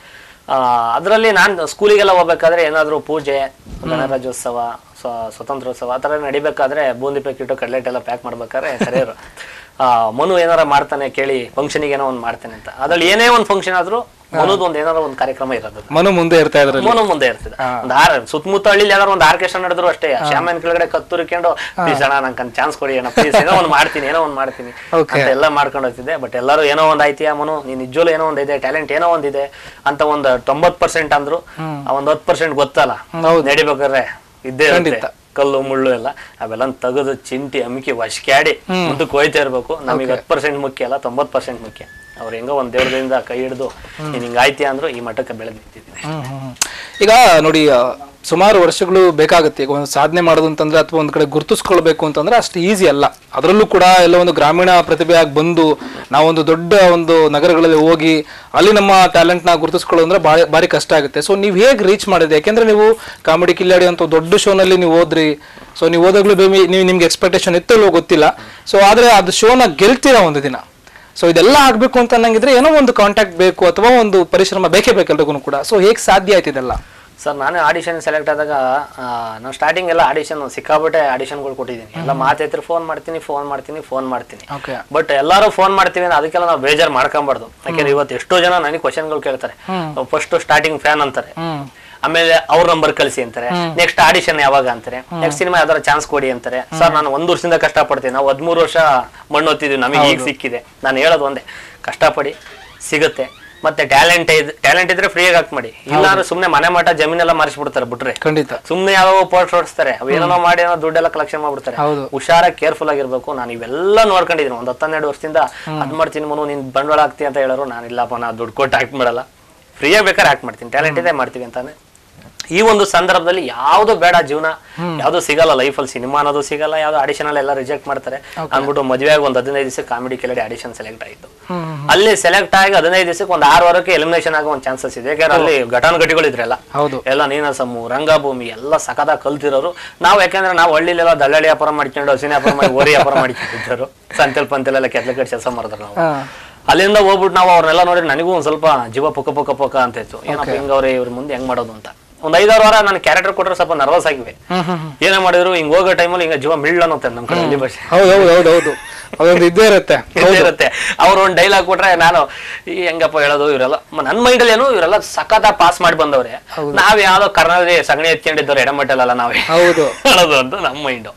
ಅದರಲ್ಲಿ ನಾನು ಸ್ಕೂಲಿಗೆಲ್ಲ ಹೋಗ್ಬೇಕಾದ್ರೆ ಏನಾದರೂ ಪೂಜೆ ಗಣರಾಜ್ಯೋತ್ಸವ ಸ್ವ- ಸ್ವತಂತ್ರೋತ್ಸವ ಆ ಥರ ನಡಿಬೇಕಾದ್ರೆ ಬೂಂದಿ ಪ್ಯಾಕೆಟು ಕಡ್ಲೆಟ್ ಎಲ್ಲ ಪ್ಯಾಕ್ ಮಾಡ್ಬೇಕಾದ್ರೆ ಕರೆಯೋರು ಆ, ಮನು ಏನಾರ ಮಾಡ್ತಾನೆ ಕೇಳಿ ಫಂಕ್ಷನಿಗೆ ಏನೋ ಒಂದು ಮಾಡ್ತಾನೆ ಅಂತ ಅದ್ರಲ್ಲಿ ಏನೇ ಒಂದು ಫಂಕ್ಷನ್ ಆದ್ರೂ ಮನುದು ಒಂದು ಏನಾರ ಒಂದು ಕಾರ್ಯಕ್ರಮ ಇರೋದು ಮನು ಮುಂದೆ ಇರ್ತಾ ಇದ್ರಲ್ಲಿ ಮೋನು ಮುಂದೆ ಇರ್ತದೆ ಒಂದ್ ಆರ್ ಸುತ್ತಮುತ್ತ ಹಳ್ಳಿಲಿ ಯಾರು ಒಂದ್ ಆರ್ಕೆಸ್ಟ್ರಾ ನಡೆದ್ರು ಅಷ್ಟೇ ಶ್ಯಾಮನ್ ಕೆಳಗಡೆ ಕತ್ತುರ್ಕೊಂಡು ಪ್ಲೀಸ್ ಅಣ್ಣ ನಂಗೆ ಚಾನ್ಸ್ ಕೊಡಿ ಅಣ್ಣ ಪ್ಲೀಸ್ ಏನೋ ಒಂದ್ ಮಾಡ್ತೀನಿ ಏನೋ ಒಂದ್ ಮಾಡ್ತೀನಿ Okay. ಅಂತ ಎಲ್ಲ ಮಾಡ್ಕೊಂಡು ಹೋಗ್ತಿದ್ದೆ ಬಟ್ ಎಲ್ಲರೂ ಏನೋ ಒಂದ್ ಆಯ್ತಿಯಾ ಮನು ನೀನ್ ನಿಜವಲ್ಲೂ ಏನೋ ಒಂದ್ ಇದೆ ಟ್ಯಾಲೆಂಟ್ ಏನೋ ಒಂದಿದೆ ಅಂತ ಒಂದ್ ತೊಂಬತ್ ಪರ್ಸೆಂಟ್ ಅಂದ್ರು ಆ ಒಂದ್ ಹತ್ತು ಪರ್ಸೆಂಟ್ ಗೊತ್ತಲ್ಲ ಹೌದು. ನಡಿಬೇಕಾದ್ರೆ ಇದ್ದೇ ಖಂಡಿತ. ಇರುತ್ತೆ ಕಲ್ಲು ಮುಳ್ಳು ಎಲ್ಲ ಅವೆಲ್ಲ ತೆಗೆದು ಚಿಂಟಿ ಅಮಿಕಿ ವಶ್ಕ್ಯಾಡಿ ಮುಂದಕ್ಕೆ ಹೋಯ್ತಾ ಇರ್ಬೇಕು ನಮಗೆ ಹತ್ತು ಪರ್ಸೆಂಟ್ ಮುಖ್ಯ ಅಲ್ಲ ತೊಂಬತ್ ಪರ್ಸೆಂಟ್ ಮುಖ್ಯ ಅವ್ರು ಹೆಂಗೋ ಒಂದ್ ದೇವ್ರದಿಂದ ಕೈ ಹಿಡಿದು ನೀನ್ ಹಿಂಗಾಯ್ತಿಯಾ ಅಂದ್ರು ಈ ಮಟ್ಟಕ್ಕೆ ಬೆಳೆದು ನಿಂತಿದ್ದೀನಿ ಹ್ಮ್, ಹ್ಮ್, ಹ್ಮ್. ಈಗ ನೋಡಿ ಆ, ಸುಮಾರು ವರ್ಷಗಳು ಬೇಕಾಗುತ್ತೆ ಈಗ ಒಂದು ಸಾಧನೆ ಮಾಡೋದು ಅಂತಂದ್ರೆ ಅಥವಾ ಒಂದ್ ಕಡೆ ಗುರುತಿಸ್ಕೊಳ್ಬೇಕು ಅಂತಂದ್ರೆ ಅಷ್ಟು ಈಸಿ ಅಲ್ಲ ಅದರಲ್ಲೂ ಕೂಡ ಎಲ್ಲ ಒಂದು ಗ್ರಾಮೀಣ ಪ್ರತಿಭೆಯಾಗಿ ಬಂದು ನಾವೊಂದು ದೊಡ್ಡ ಒಂದು ನಗರಗಳಲ್ಲಿ ಹೋಗಿ ಅಲ್ಲಿ ನಮ್ಮ ಟ್ಯಾಲೆಂಟ್ ನ ಗುರುತಿಸ್ಕೊಳ್ಳೋದು ಅಂದ್ರೆ ಬಾರಿ ಬಾರಿ ಕಷ್ಟ ಆಗುತ್ತೆ ಸೊ ನೀವು ಹೇಗೆ ರೀಚ್ ಮಾಡಿದೆ ಯಾಕೆಂದ್ರೆ ನೀವು ಕಾಮಿಡಿ ಕಿಲ್ಲಾಡಿ ಅಂತ ದೊಡ್ಡ ಶೋನಲ್ಲಿ ನೀವು ಹೋದ್ರಿ ಸೊ ನೀವು ಹೋದಾಗ್ಲೂ ಬೇಬಿ ನೀವು ನಿಮ್ಗೆ ಎಕ್ಸ್ಪೆಕ್ಟೇಷನ್ ಇತ್ತಲ್ಲೋ ಗೊತ್ತಿಲ್ಲ ಸೊ ಆದ್ರೆ ಅದು ಶೋನ ಗೆಲ್ತೀರಾ ಒಂದು ದಿನ ಸೊ ಇದೆಲ್ಲ ಆಗ್ಬೇಕು ಅಂತ ಅನ್ನಂಗಿದ್ರೆ ಏನೋ ಒಂದು ಕಾಂಟ್ಯಾಕ್ಟ್ ಬೇಕು ಅಥವಾ ಒಂದು ಪರಿಶ್ರಮ ಬೇಕೇ ಬೇಕು ಎಲ್ರಿಗೂ ಕೂಡ ಸೊ ಹೇಗೆ ಸಾಧ್ಯ ಆಯ್ತು ಇದೆಲ್ಲ ಸರ್ ನಾನೇ ಆಡಿಷನ್ ಸೆಲೆಕ್ಟ್ ಆದಾಗ ಆ, ನಾನು ಸ್ಟಾರ್ಟಿಂಗ್ ಎಲ್ಲ ಆಡಿಷನ್ ಸಿಕ್ಕಾಪಟ್ಟೆ ಆಡಿಷನ್ಗಳು ಕೊಟ್ಟಿದ್ದೀನಿ ಎಲ್ಲ ಮಾತೈತ್ರಿ ಫೋನ್ ಮಾಡ್ತೀನಿ ಫೋನ್ ಮಾಡ್ತೀನಿ ಫೋನ್ ಮಾಡ್ತೀನಿ ಓಕೆ ಬಟ್ ಎಲ್ಲರೂ ಫೋನ್ ಮಾಡ್ತೀವಿ ಅಂದ್ರೆ ಅದಕ್ಕೆಲ್ಲ ನಾವು ಬೇಜಾರು ಮಾಡ್ಕೊಂಬಾರ್ದು ಯಾಕೆಂದ್ರೆ ಇವತ್ತು ಎಷ್ಟೋ ಜನ ನನಗೆ ಕ್ವಶನ್ಗಳು ಕೇಳ್ತಾರೆ ಫಸ್ಟ್ ಸ್ಟಾರ್ಟಿಂಗ್ ಫ್ಯಾನ್ ಅಂತಾರೆ ಹ್ಮ್ ಆಮೇಲೆ ಅವ್ರ ನಂಬರ್ ಕಳಿಸಿ ಅಂತಾರೆ ನೆಕ್ಸ್ಟ್ ಆಡಿಷನ್ ಯಾವಾಗ ಅಂತಾರೆ ನೆಕ್ಸ್ಟ್ ಸಿನಿಮಾ ಯಾವ್ದಾರ ಚಾನ್ಸ್ ಕೊಡಿ ಅಂತಾರೆ ಸರ್ ನಾನು ಒಂದ್ ವರ್ಷದಿಂದ ಕಷ್ಟಪಡ್ತೀನಿ ನಾವು ಹದಿಮೂರು ವರ್ಷ ಮಣ್ಣು ಹೊತ್ತಿದ್ವಿ ನಮಗೆ ಈಗ ಸಿಕ್ಕಿದೆ ನಾನು ಹೇಳೋದು ಒಂದೇ ಕಷ್ಟಪಡಿ ಸಿಗುತ್ತೆ ಮತ್ತೆ ಟ್ಯಾಲೆಂಟ್ ಇದ್ ಟ್ಯಾಲೆಂಟ್ ಇದ್ರೆ ಫ್ರೀಯಾಗಿ ಹಾಕಿ ಮಾಡಿ ಇಲ್ಲಾಂದ್ರೆ ಸುಮ್ನೆ ಮನೆ ಮಠ ಜಮೀನೆಲ್ಲ ಮಾರಿಸ್ಬಿಡ್ತಾರೆ ಬಿಟ್ರೆ ಖಂಡಿತ ಸುಮ್ನೆ ಯಾವ ಪೋಸ್ಟ್ ಹೊಡಿಸ್ತಾರೆ ಅವೇನೋ ಮಾಡಿ ಏನೋ ದುಡ್ಡೆಲ್ಲ ಕಲೆಕ್ಷನ್ ಮಾಡ್ಬಿಡ್ತಾರೆ ಹೌದು. ಹುಷಾರಾಗಿ ಕೇರ್ಫುಲ್ ಆಗಿರ್ಬೇಕು ನಾನು ಇವೆಲ್ಲ ನೋಡ್ಕೊಂಡಿದ್ದೀನಿ ಒಂದ್ ಹತ್ತನ್ನೆರಡು ವರ್ಷದಿಂದ ಅದ್ ಮಾಡ್ತೀನಿ ಮನು ನೀನ್ ಬಂಡವಾಳ ಹಾಕ್ತಿ ಅಂತ ಹೇಳೋರು ನಾನು ಇಲ್ಲಪ್ಪ ನಾ ದುಡ್ಡು ಕೊಟ್ಟು ಹಾಕಿ ಮಾಡಲ್ಲ ಫ್ರೀಯಾಗಿ ಬೇಕಾದ್ರೆ ಆಕ್ಟ್ ಮಾಡ್ತೀನಿ ಟ್ಯಾಲೆಂಟ್ ಇದೆ ಮಾಡ್ತೀವಿ ಅಂತಾನೆ ಈ ಒಂದು ಸಂದರ್ಭದಲ್ಲಿ ಯಾವ್ದು ಬೇಡ ಜೀವನ ಯಾವ್ದು ಸಿಗಲ್ಲ ಲೈಫಲ್ಲಿ ಸಿನಿಮಾ ಅನ್ನೋದು ಸಿಗಲ್ಲ ಯಾವ್ದು ಆಡಿಷನ್ ಅಲ್ಲಿ ಎಲ್ಲ ರಿಜೆಕ್ಟ್ ಮಾಡ್ತಾರೆ ಅಂದ್ಬಿಟ್ಟು ಮದುವೆಯಾಗಿ ಒಂದು ಹದಿನೈದು ದಿವಸ ಕಾಮಿಡಿ ಕೆಳಗಡೆ ಆಡಿಷನ್ ಸೆಲೆಕ್ಟ್ ಆಯಿತು ಅಲ್ಲಿ ಸೆಲೆಕ್ಟ್ ಆಗಿ ಹದಿನೈದು ದಿವಸಕ್ಕೆ ಒಂದು ಆರು ವಾರಕ್ಕೆ ಎಲಿಮಿನೇಷನ್ ಆಗೋ ಒಂದು ಚಾನ್ಸಸ್ ಇದೆ ಯಾಕಂದ್ರೆ ಅಲ್ಲಿ ಘಟಾನುಘಟಿಗಳು ಇದ್ರಲ್ಲ ಹೌದು ಎಲ್ಲ ನೀನಸಮು ರಂಗಭೂಮಿ ಎಲ್ಲ ಸಖತ ಕಲ್ತಿರೋರು ನಾವು ಯಾಕಂದ್ರೆ ನಾವು ಹಳ್ಳಿಲೆಲ್ಲ ದಳ್ಳಾಳಿ ವ್ಯಾಪಾರ ಮಾಡ್ಕೊಂಡು ಹಸಿನ ವ್ಯಾಪಾರ ಮಾಡಿ ಓರಿ ವ್ಯಾಪಾರ ಮಾಡ್ಕೊಂಡಿದ್ದರು ಸಂತೆಲ್ ಪಂತೆಲೆಲ್ಲ ಕೆಟ್ಲ ಕಡೆ ಕೆಲಸ ಮಾಡಿದ್ರು ನಾವು ಹಾ ಅಲ್ಲಿಂದ ಹೋಗ್ಬಿಟ್ಟು ನಾವು ಅವ್ರನ್ನೆಲ್ಲ ನೋಡಿ ನನಗೂ ಒಂದ್ ಸ್ವಲ್ಪ ಜೀವ ಪೊಕ್ಕ ಪೊಕ್ಕ ಪೊಕ್ಕ ಅಂತ ಇತ್ತು ಏನಪ್ಪ ಹಿಂಗವ್ರೆ ಇವ್ರ ಮುಂದೆ ಹೆಂಗ್ ಮಾಡೋದು ಅಂತ ಒಂದ್ ಐದಾರು ವಾರ ನಾನು ಕ್ಯಾರೆಕ್ಟರ್ ಕೊಟ್ರೆ ಸ್ವಲ್ಪ ನರ್ವಸ್ ಆಗಿವೆ ಹ್ಮ್ ಹ್ಮ್ ಹ್ಮ್. ಏನೇ ಮಾಡಿದ್ರು ಹಿಂಗ್ ಹೋಗೋ ಟೈಮಲ್ಲಿ ಹಿಂಗ ಜೀವ ಮಿಳ್ಳ ಅನ್ನತ್ತೆ ನಮ್ ಕಡೆ ಹಳ್ಳಿ ಭಾಷೆ ಹೌದು ಹೌದು ಹೌದು ಹೌದು ಅದೊಂದು ಇದ್ದೇ ಇರುತ್ತೆ ಇದ್ದೇ ಇರುತ್ತೆ ಅವ್ರು ಒಂದ್ ಡೈಲಾಗ್ ಕೊಟ್ರೆ ನಾನು ಈ ಹೆಂಗಪ್ಪ ಹೇಳೋದು ಇವರೆಲ್ಲ ಮ- ನನ್ ಮೈಂಡಲ್ಲಿ ಏನು ಇವರೆಲ್ಲ ಸಖತ ಪಾಸ್ ಮಾಡಿ ಬಂದವ್ರೆ ನಾವ್ ಯಾವ್ದೋ ಕರ್ನಾಟಕ ಸಗಣಿ ಎತ್ಕೊಂಡಿದ್ದವ್ರು ಎಡಮಟ್ಟಲ್ಲ ನಾವೇ ಹೌದು ಹೇಳೋದು ಅಂತ ನಮ್ಮ ಮೈಂಡು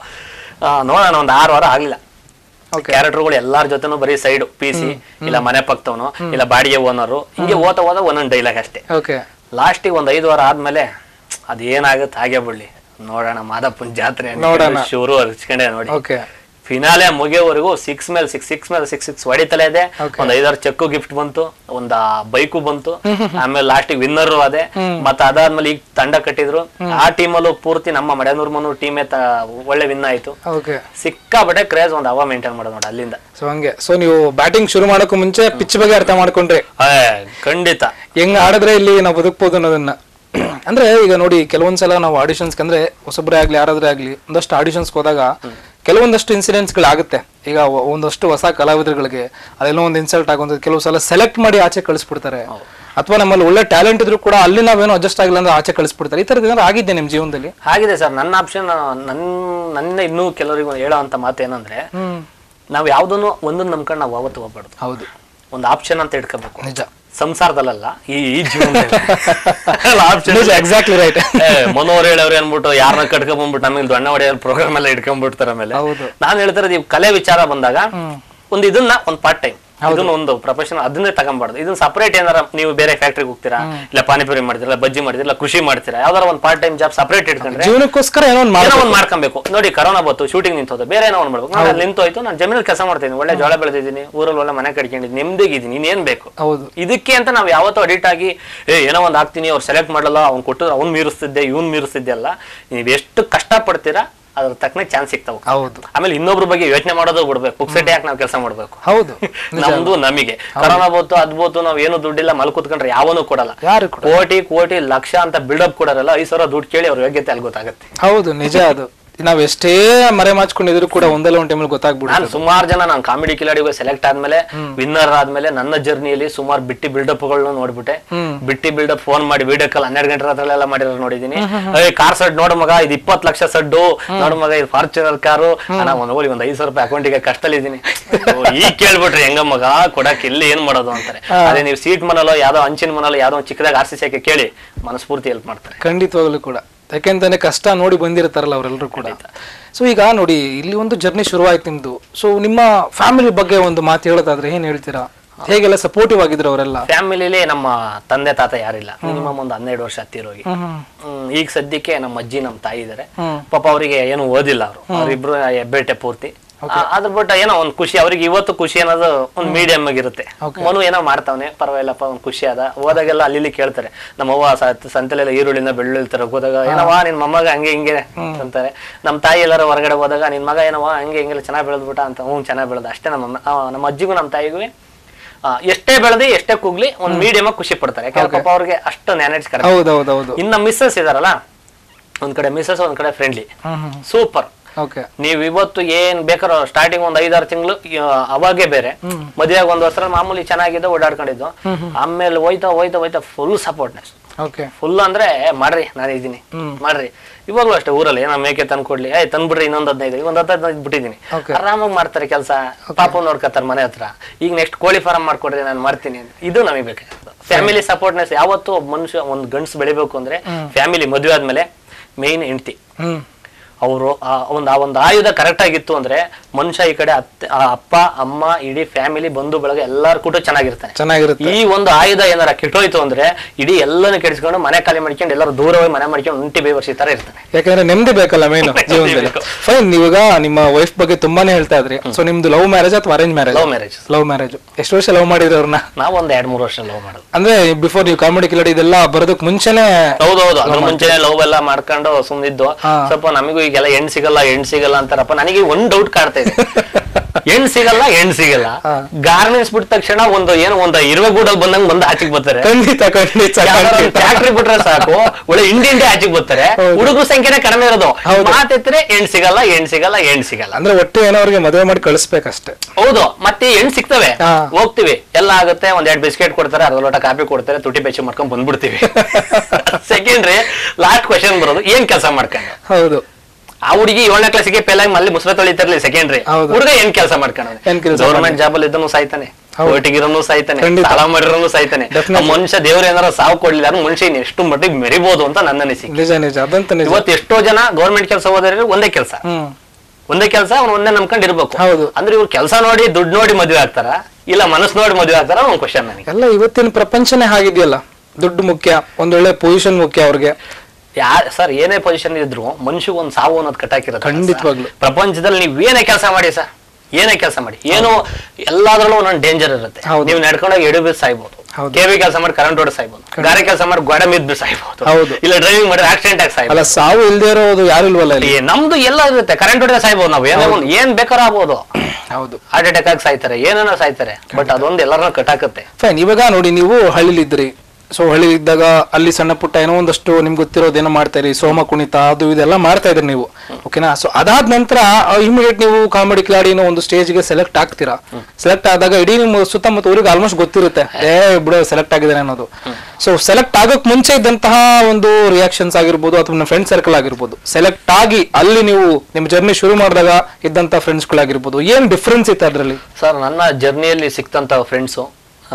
ನೋಡೋಣ ಒಂದ್ ಆರು ವಾರ ಆಗ್ಲಿಲ್ಲ ಓಕೆ ಕ್ಯಾರೆಕ್ಟರ್ಗಳು ಎಲ್ಲಾರ ಜೊತೆನೂ ಬರೀ ಸೈಡ್ ಪಿ ಸಿ ಇಲ್ಲ ಮನೆ ಪಕ್ತವನು ಇಲ್ಲ ಬಾಡಿಗೆ ಓನರು ಹಿಂಗೆ ಓತ ಓದ ಒಂದೊಂದು ಡೈಲಾಗ್ ಅಷ್ಟೇ ಓಕೆ ಲಾಸ್ಟಿಗೆ ಒಂದ್ ಐದು ವಾರ ಆದ್ಮೇಲೆ ಅದೇನಾಗುತ್ತೆ ಹಾಗೆ ಬಿಡ್ಲಿ ನೋಡೋಣ ಮಾದಪ್ಪನ ಜಾತ್ರೆ ನೋಡೋಣ. ಶುರು ಹಚ್ಕೊಂಡೆ ನೋಡಿ ಓಕೆ ಫಿನಾಲೆ ಮುಗಿಯೋವರೆಗೂ ಸಿಕ್ಸ್ ಮೇಲೆ ಸಿಕ್ಸ್ ಸಿಕ್ಸ್ ಮೇಲೆ ಸಿಕ್ಸ್ ಸಿಕ್ಸ್ ಹೊಡಿತಲೇ ಇದೆ Okay. ಒಂದ್ ಐದಾರು ಚೆಕ್ಕು ಗಿಫ್ಟ್ ಬಂತು ಒಂದ್ ಬೈಕು ಬಂತು ಆಮೇಲೆ ಲಾಸ್ಟಿಗೆ ವಿನ್ನರ್ ಅದೇ ಮತ್ತೆ ಅದಾದ್ಮೇಲೆ ಈಗ ತಂಡ ಕಟ್ಟಿದ್ರು ಆ ಟೀಮಲ್ಲೂ ಪೂರ್ತಿ ನಮ್ಮ ಮಡೆನೂರ್ ಮನೂರ್ ಟೀಮೇ ಒಳ್ಳೆ ವಿನ್ ಆಯ್ತು ಓಕೆ ಸಿಕ್ಕಾಬಟ್ಟೆ ಕ್ರೇಜ್ ಒಂದ್ ಹವಾ ಮೇಂಟೈನ್ ಮಾಡೋದು ನೋಡಿ ಅಲ್ಲಿಂದ ಸೊ ಹಂಗೆ ಸೊ ನೀವು ಬ್ಯಾಟಿಂಗ್ ಶುರು ಮಾಡೋಕ್ಕೂ ಮುಂಚೆ ಪಿಚ್ ಬಗ್ಗೆ ಅರ್ಥ ಮಾಡ್ಕೊಂಡ್ರಿ ಏ, ಖಂಡಿತ ಹೆಂಗ್ ಆಡಿದ್ರೆ ಇಲ್ಲಿ ನಾವು ಬದುಕ್ಬೋದು ಅನ್ನೋದನ್ನ ಅಂದ್ರೆ ಈಗ ನೋಡಿ ಕೆಲವೊಂದ್ಸಲ ನಾವು ಆಡಿಷನ್ಸ್ ಅಂದ್ರೆ ಹೊಸಬ್ರೇ ಆಗ್ಲಿ ಯಾರಾದ್ರೇ ಆಗ್ಲಿ ಒಂದಷ್ಟು ಆಡಿಷನ್ಸ್ ಹೋದಾಗ ಕೆಲವೊಂದಷ್ಟು ಇನ್ಸಿಡೆಂಟ್ಸ್ ಆಗುತ್ತೆ ಈಗ ಒ- ಒಂದಷ್ಟು ಹೊಸ ಕಲಾವಿದರುಗಳಿಗೆ ಅದೆಲ್ಲೋ ಒಂದು ಇನ್ಸಲ್ಟ್ ಆಗುವಂಥದ್ದು ಕೆಲವು ಸಲ ಸೆಲೆಕ್ಟ್ ಮಾಡಿ ಆಚೆ ಕಳಿಸ್ಬಿಡ್ತಾರೆ ಅಥವಾ ನಮ್ಮಲ್ಲಿ ಒಳ್ಳೆ ಟ್ಯಾಲೆಂಟ್ ಇದ್ರು ಕೂಡ ಅಲ್ಲಿ ನಾವೇನೋ ಅಡ್ಜಸ್ಟ್ ಆಗಿಲ್ಲ ಅಂದ್ರೆ ಆಚೆ ಕಳಿಸ್ಬಿಡ್ತಾರೆ ಈ ತರದ್ದು ಏನಾದ್ರು ಆಗಿದ್ದೆ ನಿಮ್ ಜೀವನದಲ್ಲಿ ಆಗಿದೆ ಸರ್ ನನ್ನ ಆಪ್ಷನ್ ನನ್ನ ನನ್ನ ಇನ್ನೂ ಕೆಲವರಿಗೆ ಹೇಳೋ ಅಂತ ಮಾತು ಏನಂದ್ರೆ ಹ್ಮ್ ನಾವು ಯಾವ್ದನ್ನು ಒಂದನ್ನ ನಂಬ್ಕೊಂಡು ನಾವು ಅವತ್ತು ಹೋಗ್ಬಾರ್ದು ಹೌದು ಒಂದು ಆಪ್ಷನ್ ಅಂತ ಇಟ್ಕೋಬೇಕು ನಿಜ ಸಂಸಾರದಲ್ಲ ಈ ಈ ಜೀವನದಲ್ಲಿ ಆಪ್ಷನ್ ನಿಜ ಎಕ್ಸಾಕ್ಟ್ಲಿ ರೈಟ್ ಮನೋರ್ ಹೇಳವ್ರೆ ಅನ್ಬಿಟ್ಟು ಯಾರನ್ನ ಕಟ್ಕೊಂಡ್ ಬಂದ್ಬಿಟ್ಟು ನಮಗೆ ದೊಣ್ಣ ಹೊಡೆಯೋ ಪ್ರೋಗ್ರಾಮ್ ಎಲ್ಲ ಇಟ್ಕೊಂಡ್ಬಿಡ್ತಾರೆ ಆಮೇಲೆ ಹೌದು ನಾನು ಹೇಳ್ತಿರೋದು ಈ ಕಲೆ ವಿಚಾರ ಬಂದಾಗ ಒಂದು ಇದನ್ನ ಒಂದು ಪಾರ್ಟ್ ಟೈಮ್ ಇದನ್ನ ಒಂದು ಪ್ರೊಫೆಷನ್ ಅದನ್ನೇ ತಗೊಂಬಾರ್ದು ಇದನ್ನ ಸಪರೇಟ್ ಏನಾರ ನೀವು ಬೇರೆ ಫ್ಯಾಕ್ಟ್ರಿಗೆ ಹೋಗ್ತೀರಾ ಇಲ್ಲ ಪಾನಿಪುರಿ ಮಾಡ್ತೀರಾ ಇಲ್ಲ ಬಜ್ಜಿ ಮಾಡ್ತೀರಾ ಇಲ್ಲ ಕೃಷಿ ಮಾಡ್ತೀರಾ ಯಾವ್ದಾರ ಒಂದು ಪಾರ್ಟ್ ಟೈಮ್ ಜಾಬ್ ಸಪರೇಟ್ ಇಟ್ಕೊಂಡ್ರೆ ಜೀವನಕ್ಕೋಸ್ಕರ ಏನೋ ಒಂದು ಏನೋ ಒಂದ್ ಮಾಡ್ಕೊಬೇಕು ನೋಡಿ ಕರೋನಾ ಬಂತು ಶೂಟಿಂಗ್ ನಿಂತೋದು ಬೇರೆ ಏನೋ ಒಂದ್ ಮಾಡ್ಬೇಕು ನಾನು ಅಲ್ಲಿ ನಿಂತೋಯ್ತು ನಾನು ಜಮೀನಲ್ಲಿ ಕೆಲಸ ಮಾಡ್ತೀನಿ ಒಳ್ಳೆ ಜೋಳ ಬೆಳೆದಿದ್ದೀನಿ ಊರಲ್ಲಿ ಒಳ್ಳೆ ಮನೆ ಕಟ್ಕೊಂಡಿದ್ದೀನಿ ನೆಮ್ಮದಿಗಿದ್ದೀನಿ ಇನ್ನೇನ್ ಬೇಕು ಹೌದು ಇದಕ್ಕೆ ಅಂತ ನಾವು ಯಾವತ್ತೂ ಅಡಿಟ್ ಆಗಿ ಏ ಏನೋ ಒಂದ್ ಆಗ್ತೀನಿ ಅವ್ರು ಸೆಲೆಕ್ಟ್ ಮಾಡಲ್ಲ ಅವ್ನು ಕೊಟ್ಟು ಅವ್ನು ಮೀರಿಸ್ತಿದ್ದೆ ಇವ್ನು ಮೀರಿಸ್ತಿದ್ದೆ ಅಲ್ಲ ನೀವು ಎಷ್ಟು ಕಷ್ಟ ಪಡ್ತೀರಾ ಅದ್ರ ತಕ್ಕನೆ ಚಾನ್ಸ್ ಸಿಗ್ತಾವ ಹೌದು ಆಮೇಲೆ ಇನ್ನೊಬ್ರ ಬಗ್ಗೆ ಯೋಚನೆ ಮಾಡೋದು ಬಿಡ್ಬೇಕು ಪುಕ್ಸಟ್ಟೆ ಯಾಕೆ ನಾವು ಕೆಲಸ ಮಾಡ್ಬೇಕು ಹೌದು ನಮ್ದು ನಮಗೆ ಕರೋನಾ ಬಂತು ಅದ್ ಬಂತು ನಾವ್ ಏನು ದುಡ್ಡಿಲ್ಲ ಮಲ್ ಕುತ್ಕೊಂಡ್ರೆ ಯಾವನು ಕೊಡಲ್ಲ ಯಾರು ಕೂಡ ಕೋಟಿ ಕೋಟಿ ಲಕ್ಷ ಅಂತ ಬಿಲ್ಡಪ್ ಕೊಡೋರಲ್ಲ ಐದು ಸಾವಿರ ದುಡ್ಡು ಕೇಳಿ ಅವ್ರ ಯೋಗ್ಯತೆ ಅಲ್ಲಿ ಗೊತ್ತಾಗುತ್ತೆ ಹೌದು ನಿಜ ಅದು ನಾವ್ ಎಷ್ಟೇ ಮರೆ ಮಾಚ್ಕೊಂಡಿದ್ರು ಕೂಡ ಒಂದಲ್ಲ ಒಂದ್ ಟೈಮಲ್ಲಿ ಗೊತ್ತಾಗ್ಬಿಡುತ್ತೆ ನಾನು ಸುಮಾರು ಜನ ನಾನು ಕಾಮಿಡಿ ಕಿಲಾಡಿಗೆ ಸೆಲೆಕ್ಟ್ ಆದ್ಮೇಲೆ ವಿನ್ನರ್ ಆದ್ಮೇಲೆ ನನ್ನ ಜರ್ನಿಯಲ್ಲಿ ಸುಮಾರು ಬಿಟ್ಟಿ ಬಿಲ್ಡಪ್ ಗಳನ್ನ ನೋಡ್ಬಿಟ್ಟೆ ಹ್ಮ್. ಬಿಟ್ಟಿ ಬಿಲ್ಡಪ್ ಫೋನ್ ಮಾಡಿ ವಿಡಿಯೋ ಕಾಲ್ ಹನ್ನೆರಡು ಗಂಟೆ ರಾತ್ರಿ ಮಾಡಿರೋ ನೋಡಿದೀನಿ ಏ ಕಾರ್ ಸಡ್ ನೋಡು ಮಗ ಇದು ಇಪ್ಪತ್ತು ಲಕ್ಷ ಸಡ್ಡು ನೋಡು ಮಗ ಇದು ಫಾರ್ಚುನರ್ ಕಾರು ನಾನು ಒಂದ್ ಹೋಗಿ ಒಂದ್ ಐದು ಸಾವಿರ ರೂಪಾಯಿ ಅಕೌಂಟಿಗೆ ಕಷ್ಟಲ್ಲಿದ್ದೀನಿ ಈಗ ಕೇಳ್ಬಿಟ್ರಿ ಹೆಂಗ ಮಗ ಕೊಡಕ್ ಇಲ್ಲಿ ಏನ್ ಮಾಡೋದು ಅಂತಾರೆ ಅದೇ ನೀವು ಸೀಟ್ ಮನಲ್ಲೋ ಯಾವ್ದೋ ಹಂಚಿನ ಮನಲ್ಲೋ ಯಾವ್ದೋ ಒಂದ್ ಚಿಕ್ಕದಾಗ ಆರ್ ಸಿ ಸಿ ಕೇಳಿ ಮನಸ್ಫೂರ್ತಿ ಹೆಲ್ಪ್ ಮಾಡ್ತಾರೆ ಖಂಡಿತವಾಗ್ಲೂ ಕೂಡ ಯಾಕೆಂತಾನೆ ಕಷ್ಟ ನೋಡಿ ಬಂದಿರ್ತಾರಲ್ಲ ಅವರೆಲ್ಲರೂ ಕೂಡ ಸೊ ಈಗ ನೋಡಿ ಇಲ್ಲಿ ಒಂದು ಜರ್ನಿ ಶುರುವಾಯ್ತು ನಿಮ್ದು ಸೊ ನಿಮ್ಮ ಫ್ಯಾಮಿಲಿ ಬಗ್ಗೆ ಒಂದು ಮಾತು ಹೇಳೋದಾದ್ರೆ ಏನ್ ಹೇಳ್ತೀರಾ ಹೇಗೆಲ್ಲ ಸಪೋರ್ಟಿವ್ ಆಗಿದ್ರು ಅವರೆಲ್ಲ ಫ್ಯಾಮಿಲಿಲಿ ನಮ್ಮ ತಂದೆ ತಾತ ಯಾರಿಲ್ಲ ಮಿನಿಮಮ್ ಒಂದು ಹನ್ನೆರಡು ವರ್ಷ ಹತ್ತಿರೋಗಿ ಹ್ಮ್ ಹ್ಮ್, ಈಗ ಸದ್ಯಕ್ಕೆ ನಮ್ಮ ಅಜ್ಜಿ ನಮ್ಮ ತಾಯಿ ಇದಾರೆ ಹ್ಮ್. ಪಾಪ ಅವರಿಗೆ ಏನು ಓದಿಲ್ಲ ಅವರು ಅವ್ರಿಬ್ರು ಹೆಬ್ಬೆಟ್ಟೆ ಪೂರ್ತಿ ಆ, ಅದ್ರ ಬಿಟ್ಟು ಏನೋ ಒಂದ್ ಖುಷಿ ಅವ್ರಿಗೆ ಇವತ್ತು ಖುಷಿ ಅನ್ನೋದು ಒಂದ್ ಮೀಡಿಯಂ ಆಗಿರುತ್ತೆ ಮನು ಏನೋ ಮಾಡ್ತಾವನೆ ಪರವಾಗಿಲ್ಲಪ್ಪ ಒಂದ್ ಖುಷಿ ಅದ ಹೋದಾಗೆಲ್ಲ ಅಲ್ಲಿ ಇಲ್ಲಿ ಕೇಳ್ತಾರೆ ನಮ್ಮ ಅವ್ವ ಸ- ಸಂತೆಲೆಲ್ಲ ಈರುಳ್ಳಿನ ಬೆಳ್ಳುಳ್ಳಿ ತರ ಹೋದಾಗ ಏನವ್ವ ನಿನ್ ಮೊಮ್ಮಗ ಹಂಗೆ ಹಿಂಗೆ ಅಂತಾರೆ ನಮ್ಮ ತಾಯಿ ಎಲ್ಲಾರ ಹೊರಗಡೆ ಹೋದಾಗ ನಿನ್ ಮಗ ಏನವ್ವ ಹಂಗೆ ಹಿಂಗೆಲ್ಲ ಚೆನ್ನಾಗಿ ಬೆಳೆದ್ಬಿಟ್ಟ ಅಂತ ಹ್ಞೂ ಚೆನ್ನಾಗಿ ಬೆಳೆದ ಅಷ್ಟೇ ನಮ್ಮ ಅಮ್ಮ- ಆ, ನಮ್ಮ ಅಜ್ಜಿಗೂ ನಮ್ಮ ತಾಯಿಗೂ ಆ, ಎಷ್ಟೇ ಬೆಳೆದಿ ಎಷ್ಟೇ ಕುಗ್ಲಿ ಒಂದ್ ಮೀಡಿಯಂ ಖುಷಿ ಪಡ್ತಾರೆ ಯಾಕಂದ್ರೆ ಪಾಪ ಅವ್ರಿಗೆ ಅಷ್ಟು ಮ್ಯಾನೇಜ್ ಕರೆಕ್ಟ್ ಹೌದೌದೌದು ಇನ್ನ ಮಿಸ್ಸಸ್ ಇದಾರಲ್ಲ ಒಂದ್ ಕಡೆ ಮಿಸ್ಸಸ್ ಒಂದ್ ಕಡೆ ಫ್ರೆಂಡ್ಲಿ ಹ್ಮ್ ಹ್ಮ್ ಸೂಪರ್ ಓಕೆ ನೀವ್ ಇವತ್ತು ಏನ್ ಬೇಕಾರೋ ಸ್ಟಾರ್ಟಿಂಗ್ ಒಂದ್ ಐದಾರು ತಿಂಗಳು ಅವಾಗೆ ಬೇರೆ ಮದುವೆಯಾಗ ಒಂದ್ ವರ್ಷ ಮಾಮೂಲಿ ಚೆನ್ನಾಗಿದ್ದು ಓಡಾಡ್ಕೊಂಡಿದ್ದು ಆಮೇಲೆ ಹೋಯ್ತಾ ಹೋಯ್ತಾ ಹೋಯ್ತಾ ಫುಲ್ ಸಪೋರ್ಟ್ನೆಸ್ ಓಕೆ ಫುಲ್ ಅಂದ್ರೆ ಮಾಡ್ರಿ ನಾನು ಇದೀನಿ ಮಾಡ್ರಿ ಇವಾಗ್ಲೂ ಅಷ್ಟೇ ಊರಲ್ಲಿ ಏನೋ ಮೇಕೆ ತಂದ್ಕೊಡ್ಲಿ ಏ ತಂದ್ಬಿಡ್ರಿ ಇನ್ನೊಂದ್ ಹದಿನೈದು ಒಂದ್ ಹತ್ತು ಹದಿನೈದು ಬಿಟ್ಟಿದ್ದೀನಿ Okay. ಆರಾಮಾಗಿ ಮಾಡ್ತಾರೆ ಕೆಲಸ ಪಾಪ ನೋಡ್ಕೊತಾರೆ ಮನೆ ಹತ್ರ ಈಗ ನೆಕ್ಸ್ಟ್ ಕೋಳಿ ಫಾರಂ ಮಾಡ್ಕೊಡ್ರಿ ನಾನು ಮಾಡ್ತೀನಿ ಅಂತ ಇದು ನಮಗೆ ಬೇಕಾಗಿರೋದು ಫ್ಯಾಮಿಲಿ ಸಪೋರ್ಟ್ನೆಸ್ ಯಾವತ್ತೂ ಒಬ್ಬ ಮನುಷ್ಯ ಒಂದ್ ಗಂಡ್ಸ್ ಬೆಳಿಬೇಕು ಅಂದ್ರೆ ಫ್ಯಾಮಿಲಿ ಮದುವೆ ಆದ್ಮೇಲೆ ಮೇನ್ ಹೆಂಡತಿ ಹ್ಮ್ ಅವರು ಒಂದು ಆ ಒಂದು ಆಯುಧ ಕರೆಕ್ಟ್ ಆಗಿತ್ತು ಅಂದ್ರೆ ಮನುಷ್ಯ ಈ ಕಡೆ ಅತ್ತೆ ಆ ಅಪ್ಪ ಅಮ್ಮ ಇಡೀ ಫ್ಯಾಮಿಲಿ ಬಂಧು ಬಳಗ ಎಲ್ಲಾರು ಕೂಡ ಚೆನ್ನಾಗಿರ್ತಾನೆ ಚೆನ್ನಾಗಿರುತ್ತೆ ಈ ಒಂದು ಆಯುಧ ಏನಾರ ಕೆಟ್ಟೋಯ್ತು ಅಂದ್ರೆ ಇಡೀ ಎಲ್ಲಾನು ಕೆಡಿಸ್ಕೊಂಡು ಮನೆ ಖಾಲಿ ಮಾಡ್ಕೊಂಡು ಎಲ್ಲರೂ ದೂರ ಹೋಗಿ ಮನೆ ಮಾಡ್ಕೊಂಡು ಒಂಟಿ ಬೇವರ್ಸಿ ತರ ಇರ್ತಾನೆ ಯಾಕಂದ್ರೆ ನೆಮ್ಮದಿ ಬೇಕಲ್ಲ ಮೇನ್ ಜೀವನದಲ್ಲಿ ಬೇಕು. ಫೈನ್ ನೀವಾಗ ನಿಮ್ಮ ವೈಫ್ ಬಗ್ಗೆ ತುಂಬಾನೇ ಹೇಳ್ತಾ ಇದ್ರಿ ಸೊ ನಿಮ್ದು ಲವ್ ಮ್ಯಾರೇಜ್ ಅಥವಾ arrange marriage love marriage love marriage ಎಷ್ಟು ವರ್ಷ ಲವ್ ಮಾಡಿದ್ರಿ ಅವ್ರನ್ನ ನಾವು ಒಂದ್ ಎರಡ್ ಮೂರು ವರ್ಷ ಲವ್ ಮಾಡೋದು ಅಂದ್ರೆ ಬಿಫೋರ್ ನೀವು ಕಾಮಿಡಿ ಕಿಲಡಿ ಇದೆಲ್ಲ ಬರೋದಕ್ ಮುಂಚೆನೆ ಹೌದೌದು ಅದ್ರ ಮುಂಚೆನೆ ಲವ್ ಎಲ್ಲ ಮಾಡ್ಕೊಂಡು ಸುಮ್ನಿದ್ದು ಹಾ. ಸ್ವಲ್ಪ ನಮಗೂ ಈಗೆಲ್ಲ ಹೆಣ್ ಸಿಗಲ್ಲ ಹೆಣ್ ಸಿಗಲ್ಲ ಅಂತಾರಪ್ಪ ನನಗೆ ಒಂದ್ ಡೌಟ್ ಕಾಡ್ತಾ ಇದೆ ಹೆಣ್ ಸಿಗಲ್ಲ ಹೆಣ್ ಸಿಗಲ್ಲ ಹಾ. ಗಾರ್ಮೆಂಟ್ಸ್ ಬಿಟ್ಟ ತಕ್ಷಣ ಒಂದು ಏನೋ ಒಂದು ಇರುವೆ ಗೂಡಲ್ ಬಂದಂಗ್ ಬಂದು ಆಚೆಗೆ ಬರ್ತಾರೆ ಖಂಡಿತ ಖಂಡಿತ ಖಂಡಿತ. ಫ್ಯಾಕ್ಟ್ರಿ ಬಿಟ್ರೆ ಸಾಕು ಒಳ್ಳೆ ಇಂಡಿ ಇಂಡಿ ಆಚೆಗೆ ಬರ್ತಾರೆ ಹೌದು. ಹುಡುಗರ ಸಂಖ್ಯೆನೇ ಕಡಿಮೆ ಇರೋದು ಹೌದು. ಮಾತೆತ್ತರೆ ಹೆಣ್ ಸಿಗಲ್ಲ ಹೆಣ್ ಸಿಗಲ್ಲ ಹೆಣ್ ಸಿಗಲ್ಲ ಅಂದ್ರೆ ಒಟ್ಟು ಏನೋ ಅವ್ರಿಗೆ ಮದುವೆ ಮಾಡಿ ಕಳಿಸ್ಬೇಕಷ್ಟೇ ಹೌದು ಮತ್ತೆ ಹೆಣ್ ಸಿಗ್ತವೆ ಹಾ. ಹೋಗ್ತಿವಿ ಎಲ್ಲ ಆಗುತ್ತೆ ಒಂದ್ ಎರಡ್ ಬಿಸ್ಕೆಟ್ ಕೊಡ್ತಾರೆ ಅರ್ಧ ಲೋಟ ಕಾಫಿ ಕೊಡ್ತಾರೆ ತುಟಿ ಬೆಚ್ಚಿ ಮಾಡ್ಕೊಂಡ್ ಬಂದ್ಬಿಡ್ತೀವಿ ಸೆಕೆಂಡ್ರಿ ಲಾಸ್ಟ್ ಕ್ವಶನ್ ಬರೋದು ಏನ್ ಕೆಲಸ ಮಾಡ್ಕೊಂಡು ಹೌದು ಆ ಹುಡುಗಿ ಏಳನೇ ಕ್ಲಾಸಿಗೆ ಫೇಲ್ ಆಗಿ ಮಲ್ಲಿ ಮುಸ್ರೆ ತೊಳಿತಿರ್ಲಿ ಸೆಕೆಂಡ್ರಿ ಹೌದು. ಹುಡುಗ ಏನ್ ಕೆಲಸ ಮಾಡ್ಕೊಂಡು ಏನ್ ಕೆಲ್ಸ ಗೌರ್ಮೆಂಟ್ ಜಾಬ್ ಅಲ್ಲಿ ಇದ್ದನು ಸಾಯ್ತಾನೆ ಹೌದು. ಒಟ್ಟಿಗಿರೋನು ಸಾಯ್ತಾನೆ ಖಂಡಿತ. ಸಾಲ ಮಾಡಿರೋನು ಸಾಯ್ತಾನೆ Definitely. ಆ ಮನುಷ್ಯ ದೇವ್ರ ಏನಾರ ಸಾವು ಕೊಡ್ಲಿಲ್ಲ ಅಂದ್ರೆ ಮನುಷ್ಯ ಇನ್ನು ಎಷ್ಟು ಮಟ್ಟಿಗೆ ಮೆರಿಬಹುದು ಅಂತ ನನ್ನ ಅನಿಸಿಕೆ ನಿಜ ನಿಜ ಅದಂತ ನಿಜ ಇವತ್ತು ಎಷ್ಟೋ ಜನ ಗೌರ್ಮೆಂಟ್ ಕೆಲಸ ಹೋದ್ರೆ ಒಂದೇ ಕೆಲಸ ಹ್ಮ್ ಒಂದೇ ಕೆಲಸ ಅವ್ನು ಒಂದೇ ನಂಬ್ಕೊಂಡು ಇರ್ಬೇಕು ಹೌದು. ಅಂದ್ರೆ ಇವ್ರು ಕೆಲಸ ನೋಡಿ ದುಡ್ಡು ನೋಡಿ ಮದುವೆ ಆಗ್ತಾರ ಇಲ್ಲ ಮನಸ್ಸು ನೋಡಿ ಮದುವೆ ಆಗ್ತಾರ ಒಂದು ಕ್ವಶನ್ ನನಗೆ ಎಲ್ಲ ಇವತ್ತಿನ ಪ್ರಪಂಚನೇ ಹಾಗಿದೆಯಲ್ಲ ದುಡ್ಡು ಮುಖ್ಯ ಒಂದೊಳ್ಳೆ ಪೊಸಿಷನ್ ಮುಖ್ಯ ಅವ್ರಿಗೆ ಯಾ ಸರ್ ಏನೇ ಪೊಸಿಷನ್ ಇದ್ರು ಮನುಷ್ಯ ಒಂದ್ ಸಾವು ಅನ್ನೋದು ಕಟ್ಟಾಕಿರೋದು ಖಂಡಿತವಾಗ್ಲು. ಪ್ರಪಂಚದಲ್ಲಿ ನೀವ್ ಏನೇ ಕೆಲಸ ಮಾಡಿ ಸರ್ ಏನೇ ಕೆಲಸ ಮಾಡಿ ಏನೋ ಎಲ್ಲಾದ್ರಲ್ಲೂ ಒಂದೊಂದು ಡೇಂಜರ್ ಇರುತ್ತೆ ಹೌದು. ನೀವು ನಡ್ಕೊಂಡೋಗಿ ಎಡು ಬಿದ್ದು ಸಾಯ್ಬೋದು ಹೌದು. ಕೆವಿ ಕೆಲಸ ಮಾಡಿ ಕರೆಂಟ್ ಹೊಡೆದು ಸಾಯ್ಬೋದು ಗಾಡಿ ಕೆಲಸ ಮಾಡಿ ಗೋಡೆ ಮಿದ್ದು ಸಾಯ್ಬೋದು ಹೌದು. ಇಲ್ಲ ಡ್ರೈವಿಂಗ್ ಮಾಡಿ ಆಕ್ಸಿಡೆಂಟ್ ಆಗಿ ಸಾಯ್ಬೋದು ಅಲ್ಲ ಸಾವು ಇಲ್ದೇ ಇರೋದು ಯಾರು ಇಲ್ವಲ್ಲ ಇಲ್ಲಿ ಈ ನಮ್ದು ಎಲ್ಲ ಇರುತ್ತೆ ಕರೆಂಟ್ ಹೊಡೆದ ಸಾಯ್ಬೋದು ನಾವು ಏನೋ ಒಂದು ಏನ್ ಬೇಕಾದ್ರೂ ಆಗ್ಬೋದು ಹೌದು ಹಾರ್ಟ್ ಅಟ್ಯಾಕ್ ಆಗಿ ಸಾಯ್ತಾರೆ ಏನೇನೋ ಸಾಯ್ತಾರೆ ಬಟ್ ಅದೊಂದು ಎಲ್ಲರನ್ನ ಕಟ್ಟಾಕತ್ತೆ ಫೈನ್ ಇವಾಗ ನೋಡಿ ನೀವು ಹಳ್ಳಿಲಿದ್ರಿ ಸೊ ಹಳ್ಳಿ ಇದ್ದಾಗ ಅಲ್ಲಿ ಸಣ್ಣ ಪುಟ್ಟ ಏನೋ ಒಂದಷ್ಟು ನಿಮ್ಗೆ ಗೊತ್ತಿರೋದೇನೋ ಮಾಡ್ತಾ ಇರಿ ಸೋಮ ಕುಣಿತ ಅದು ಇದೆಲ್ಲ ಮಾಡ್ತಾ ಇದ್ರಿ ನೀವು ಓಕೆನಾ ಸೊ ಅದಾದ ನಂತರ ಇಮಿಡಿಯೇಟ್ ನೀವು ಕಾಮಿಡಿ ಕಿಲಾಡಿನೋ ಒಂದು ಸ್ಟೇಜ್ಗೆ ಸೆಲೆಕ್ಟ್ ಆಗ್ತೀರಾ ಸೆಲೆಕ್ಟ್ ಆದಾಗ ಇಡೀ ನಿಮ್ಮ ಸುತ್ತಮುತ್ತ ಊರಿಗೆ ಆಲ್ಮೋಸ್ಟ್ ಗೊತ್ತಿರುತ್ತೆ ಏ ಬಿಡು ಸೆಲೆಕ್ಟ್ ಆಗಿದ್ದಾನೆ ಅನ್ನೋದು ಸೊ ಸೆಲೆಕ್ಟ್ ಆಗೋಕ್ ಮುಂಚೆ ಇದ್ದಂತಹ ಒಂದು ರಿಯಾಕ್ಷನ್ಸ್ ಆಗಿರ್ಬೋದು ಅಥವಾ ನಿಮ್ಮ ಫ್ರೆಂಡ್ ಸರ್ಕಲ್ ಆಗಿರ್ಬೋದು ಸೆಲೆಕ್ಟ್ ಆಗಿ ಅಲ್ಲಿ ನೀವು ನಿಮ್ಮ ಜರ್ನಿ ಶುರು ಮಾಡಿದಾಗ ಇದ್ದಂತ ಫ್ರೆಂಡ್ಸ್ಗಳಾಗಿರ್ಬೋದು ಏನ್ ಡಿಫ್ರೆನ್ಸ್ ಇತ್ತು ಅದರಲ್ಲಿ ಸರ್ ನನ್ನ ಜರ್ನಿಯಲ್ಲಿ ಸಿಕ್ತಂತ ಫ್ರೆಂಡ್ಸು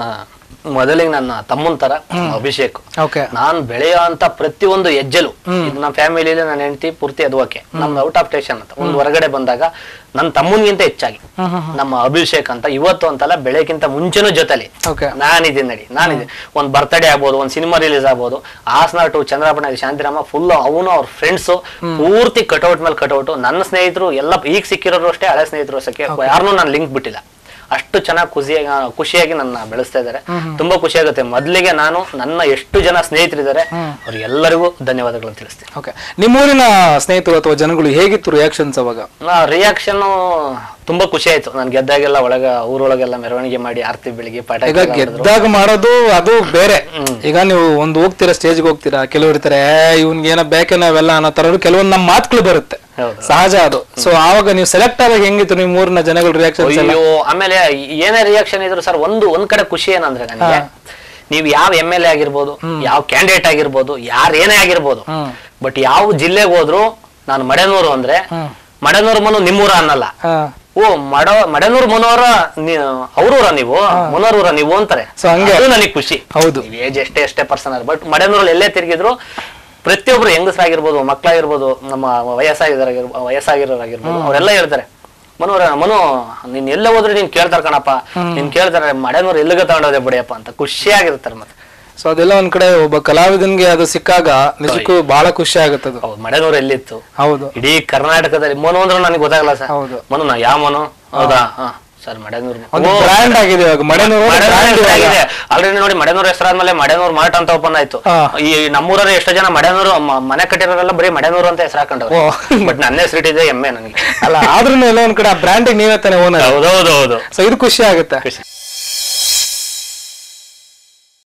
ಮೊದಲಿಗೆ ನನ್ನ ತಮ್ಮನ್ ತರ ಅಭಿಷೇಕ್ ಓಕೆ ನಾನ್ ಬೆಳೆಯೋ ಅಂತ ಪ್ರತಿಯೊಂದು ಹೆಜ್ಜೆಲು ಇದು ನಮ್ಮ ಫ್ಯಾಮಿಲಿಯಲ್ಲಿ ನನ್ನ ಹೆಂಡತಿ ಪೂರ್ತಿ ಅದುವಕ್ಕೆ ನಮ್ದು ಔಟ್ ಆಫ್ ಸ್ಟೇಷನ್ ಅಂತ ಒಂದು ಹೊರಗಡೆ ಬಂದಾಗ ನನ್ನ ತಮ್ಮನ್ಗಿಂತ ಹೆಚ್ಚಾಗಿ ನಮ್ಮ ಅಭಿಷೇಕ್ ಅಂತ ಇವತ್ತು ಅಂತಲ್ಲ ಬೆಳೆಗಿಂತ ಮುಂಚೆನೂ ಜೊತೆಲಿ ಓಕೆ ನಾನಿದ್ದೀನಿ ನಡಿ ನಾನಿದ್ದೀನಿ ಒಂದು ಬರ್ತಡೇ ಆಗ್ಬೋದು ಒಂದು ಸಿನಿಮಾ ರಿಲೀಸ್ ಆಗ್ಬೋದು ಹಾಸನ ಟು ಚಂದ್ರಪಣ ಶಾಂತಿರಾಮ ಫುಲ್ ಅವನು ಅವ್ರ ಫ್ರೆಂಡ್ಸ್ ಪೂರ್ತಿ ಕಟೌಟ್ ಮೇಲೆ ಕಟೌಟ್ ನನ್ನ ಸ್ನೇಹಿತರು ಎಲ್ಲ ಈಗ ಸಿಕ್ಕಿರೋರು ಅಷ್ಟೇ ಹಳೆ ಸ್ನೇಹಿತರು ಅಷ್ಟೇ ಯಾರನ್ನೂ ನಾನು ಲಿಂಕ್ ಬಿಟ್ಟಿಲ್ಲ ಅಷ್ಟು ಚೆನ್ನಾಗಿ ಖುಷಿಯಾಗಿ ಖುಷಿಯಾಗಿ ನನ್ನ ಬೆಳೆಸ್ತಾ ಇದ್ದಾರೆ ತುಂಬಾ ಖುಷಿ ಆಗುತ್ತೆ ಮೊದಲಿಗೆ ನಾನು ನನ್ನ ಎಷ್ಟು ಜನ ಸ್ನೇಹಿತರಿದ್ದಾರೆ ಅವ್ರಿಗೆಲ್ಲರಿಗೂ ಧನ್ಯವಾದಗಳನ್ನು ತಿಳಿಸ್ತೀನಿ ಓಕೆ ನಿಮ್ಮೂರಿನ ಸ್ನೇಹಿತರು ಅಥವಾ ಜನಗಳು ಹೇಗಿತ್ತು ರಿಯಾಕ್ಷನ್ಸ್ ಅವಾಗ ರಿಯಾಕ್ಷನ್ ತುಂಬಾ ಖುಷಿ ಆಯ್ತು ನಾನು ಗೆದ್ದಾಗೆಲ್ಲ ಒಳಗ ಊರೊಳಗೆಲ್ಲ ಮೆರವಣಿಗೆ ಮಾಡಿ ಆರ್ತಿ ಬೆಳಿಗ್ಗೆ ಪಟಾಕಿ ಈಗ ಎಲ್ಲ ಹೊಡೆದ್ರು. ಗೆದ್ದಾಗ ಮಾಡೋದು ಅದು ಬೇರೆ ಈಗ ನೀವು ಒಂದು ಹೋಗ್ತೀರಾ ಸ್ಟೇಜ್ಗೆ ಹೋಗ್ತೀರಾ ಕೆಲವರು ಇರ್ತಾರೆ ಇವ್ನಿಗೆ ಏನೋ ಬೇಕೇನೋ ಅವೆಲ್ಲ ಅನ್ನೋ ತರ ಕೆಲವೊಂದು ನಮ್ಮ ಮಾತುಗಳು ಬರುತ್ತೆ ಹೌದು. ಸಹಜ ಅದು ಸೊ ಆವಾಗ ನೀವು ಸೆಲೆಕ್ಟ್ ಆದಾಗ ಹೆಂಗಿತ್ತು ನಿಮ್ಮ ಊರಿನ ಜನಗಳ ರಿಯಾಕ್ಷನ್ಸ್ ಎಲ್ಲ ಅಯ್ಯೋ ಆಮೇಲೆ ಏನೇ ರಿಯಾಕ್ಷನ್ ಇದ್ರು ಸರ್ ಒಂದು ಒಂದ್ ಕಡೆ ಖುಷಿ ಏನಂದ್ರೆ ನನಗೆ ನೀವು ಯಾವ ಎಮ್ ಎಲ್ ಎ ಆಗಿರ್ಬೋದು ಯಾವ ಕ್ಯಾಂಡಿಡೇಟ್ ಆಗಿರ್ಬೋದು ಯಾರು ಏನೇ ಆಗಿರ್ಬೋದು ಹ್ಮ್. ಬಟ್ ಯಾವ ಜಿಲ್ಲೆಗೆ ಹೋದ್ರು ನಾನು ಮಡೆನೂರು ಅಂದ್ರೆ ಮಡೆನೂರು ಮನು ನಿಮ್ಮೂರ ಅನ್ನಲ್ಲ ಹಾ ಓ ಮಡ ಮಡೆನೂರು ಮನೋರ ಅವ್ರೂರ ನೀವು ಮನೋರೂರ ನೀವು ಅಂತಾರೆ So ಹಂಗೆ. ಅದು ನನಗೆ ಖುಷಿ ಹೌದು ಏಜ್ ಎಷ್ಟೇ ಎಷ್ಟೇ ಪರ್ಸನ್ ಬಟ್ ಮಡೆನೂರಲ್ಲಿ ಎಲ್ಲೇ ತಿರುಗಿದ್ರು ಪ್ರತಿಯೊಬ್ರು ಹೆಂಗಸರಾಗಿರ್ಬೋದು ಮಕ್ಕಳಾಗಿರ್ಬೋದು ನಮ್ಮ ವಯಸ್ಸಾಗಿರೋರಾಗಿರ್ಬೋದು ವಯಸ್ಸಾಗಿರೋರಾಗಿರ್ಬೋದು ಅವರೆಲ್ಲ ಹೇಳ್ತಾರೆ ಮನೋರ ಮನು ನೀನ್ ಎಲ್ಲ ಹೋದ್ರೆ ನೀನ್ ಕೇಳ್ತಾರ ಕಣಪ್ಪ ನೀನ್ ಕೇಳ್ತಾರೆ ಮಡೆನೂರು ಎಲ್ಲಿಗೆ ತಗೊಂಡೋದೆ ಬಿಡಿಯಪ್ಪ ಅಂತ ಖುಷಿಯಾಗಿರ್ತಾರೆ ಮತ್ತೆ ಸೊ ಅದೆಲ್ಲ ಒಂದ್ ಕಡೆ ಒಬ್ಬ ಕಲಾವಿದನ್ಗೆ ಅದು ಸಿಕ್ಕಾಗ ನಿಜಕ್ಕೂ ಬಹಳ ಖುಷಿ ಆಗುತ್ತೆ ಅದು ಹೌದು ಮಡೆನೂರು ಎಲ್ಲಿತ್ತು ಹೌದು ಇಡೀ ಕರ್ನಾಟಕದಲ್ಲಿ ಮನು ಅಂದ್ರೆ ನನಗೆ ಗೊತ್ತಾಗಲ್ಲ ಸರ್ ಹೌದು ಮನು ನಾ ಯಾವ ಮನು ಹೌದಾ ಹಾ ಸರ್ ಮಡೆನೂರು ಒಂದು ಬ್ರ್ಯಾಂಡ್ ಆಗಿದೆ ಇವಾಗ ಮಡೆನೂರು ಬ್ರ್ಯಾಂಡ್ ಇವಾಗ. ಆಲ್ರೆಡಿ ನೋಡಿ ಮಡೆನೂರು ಹೆಸರಾದ್ಮೇಲೆ ಮಡೆನೂರು ಮಾರ್ಟ್ ಅಂತ ಓಪನ್ ಆಯ್ತು ಹಾ. ಈ ನಮ್ಮೂರಲ್ಲಿ ಎಷ್ಟೋ ಜನ ಮಡೆನೂರು ಮ- ಮನೆ ಕಟ್ಟಿರೋರೆಲ್ಲ ಬರೀ ಮಡೆನೂರು ಅಂತ ಹೆಸರು ಹಾಕೊಂಡವ್ರು ಓ. ಬಟ್ ನನ್ನ ಹೆಸರು ಇಟ್ಟಿದೆ ಎಮ್ಮೆ ನನಗೆ ಅಲ್ಲ ಆದ್ರೂ ಎಲ್ಲ ಒಂದ್ ಕಡೆ ಆ ಬ್ರ್ಯಾಂಡಿಗೆ ನೀವೇ ತಾನೇ ಓನರ್ ಹೌದೌದು ಹೌದು ಸೊ ಇದು ಖುಷಿ ಆಗುತ್ತೆ ಖುಷಿ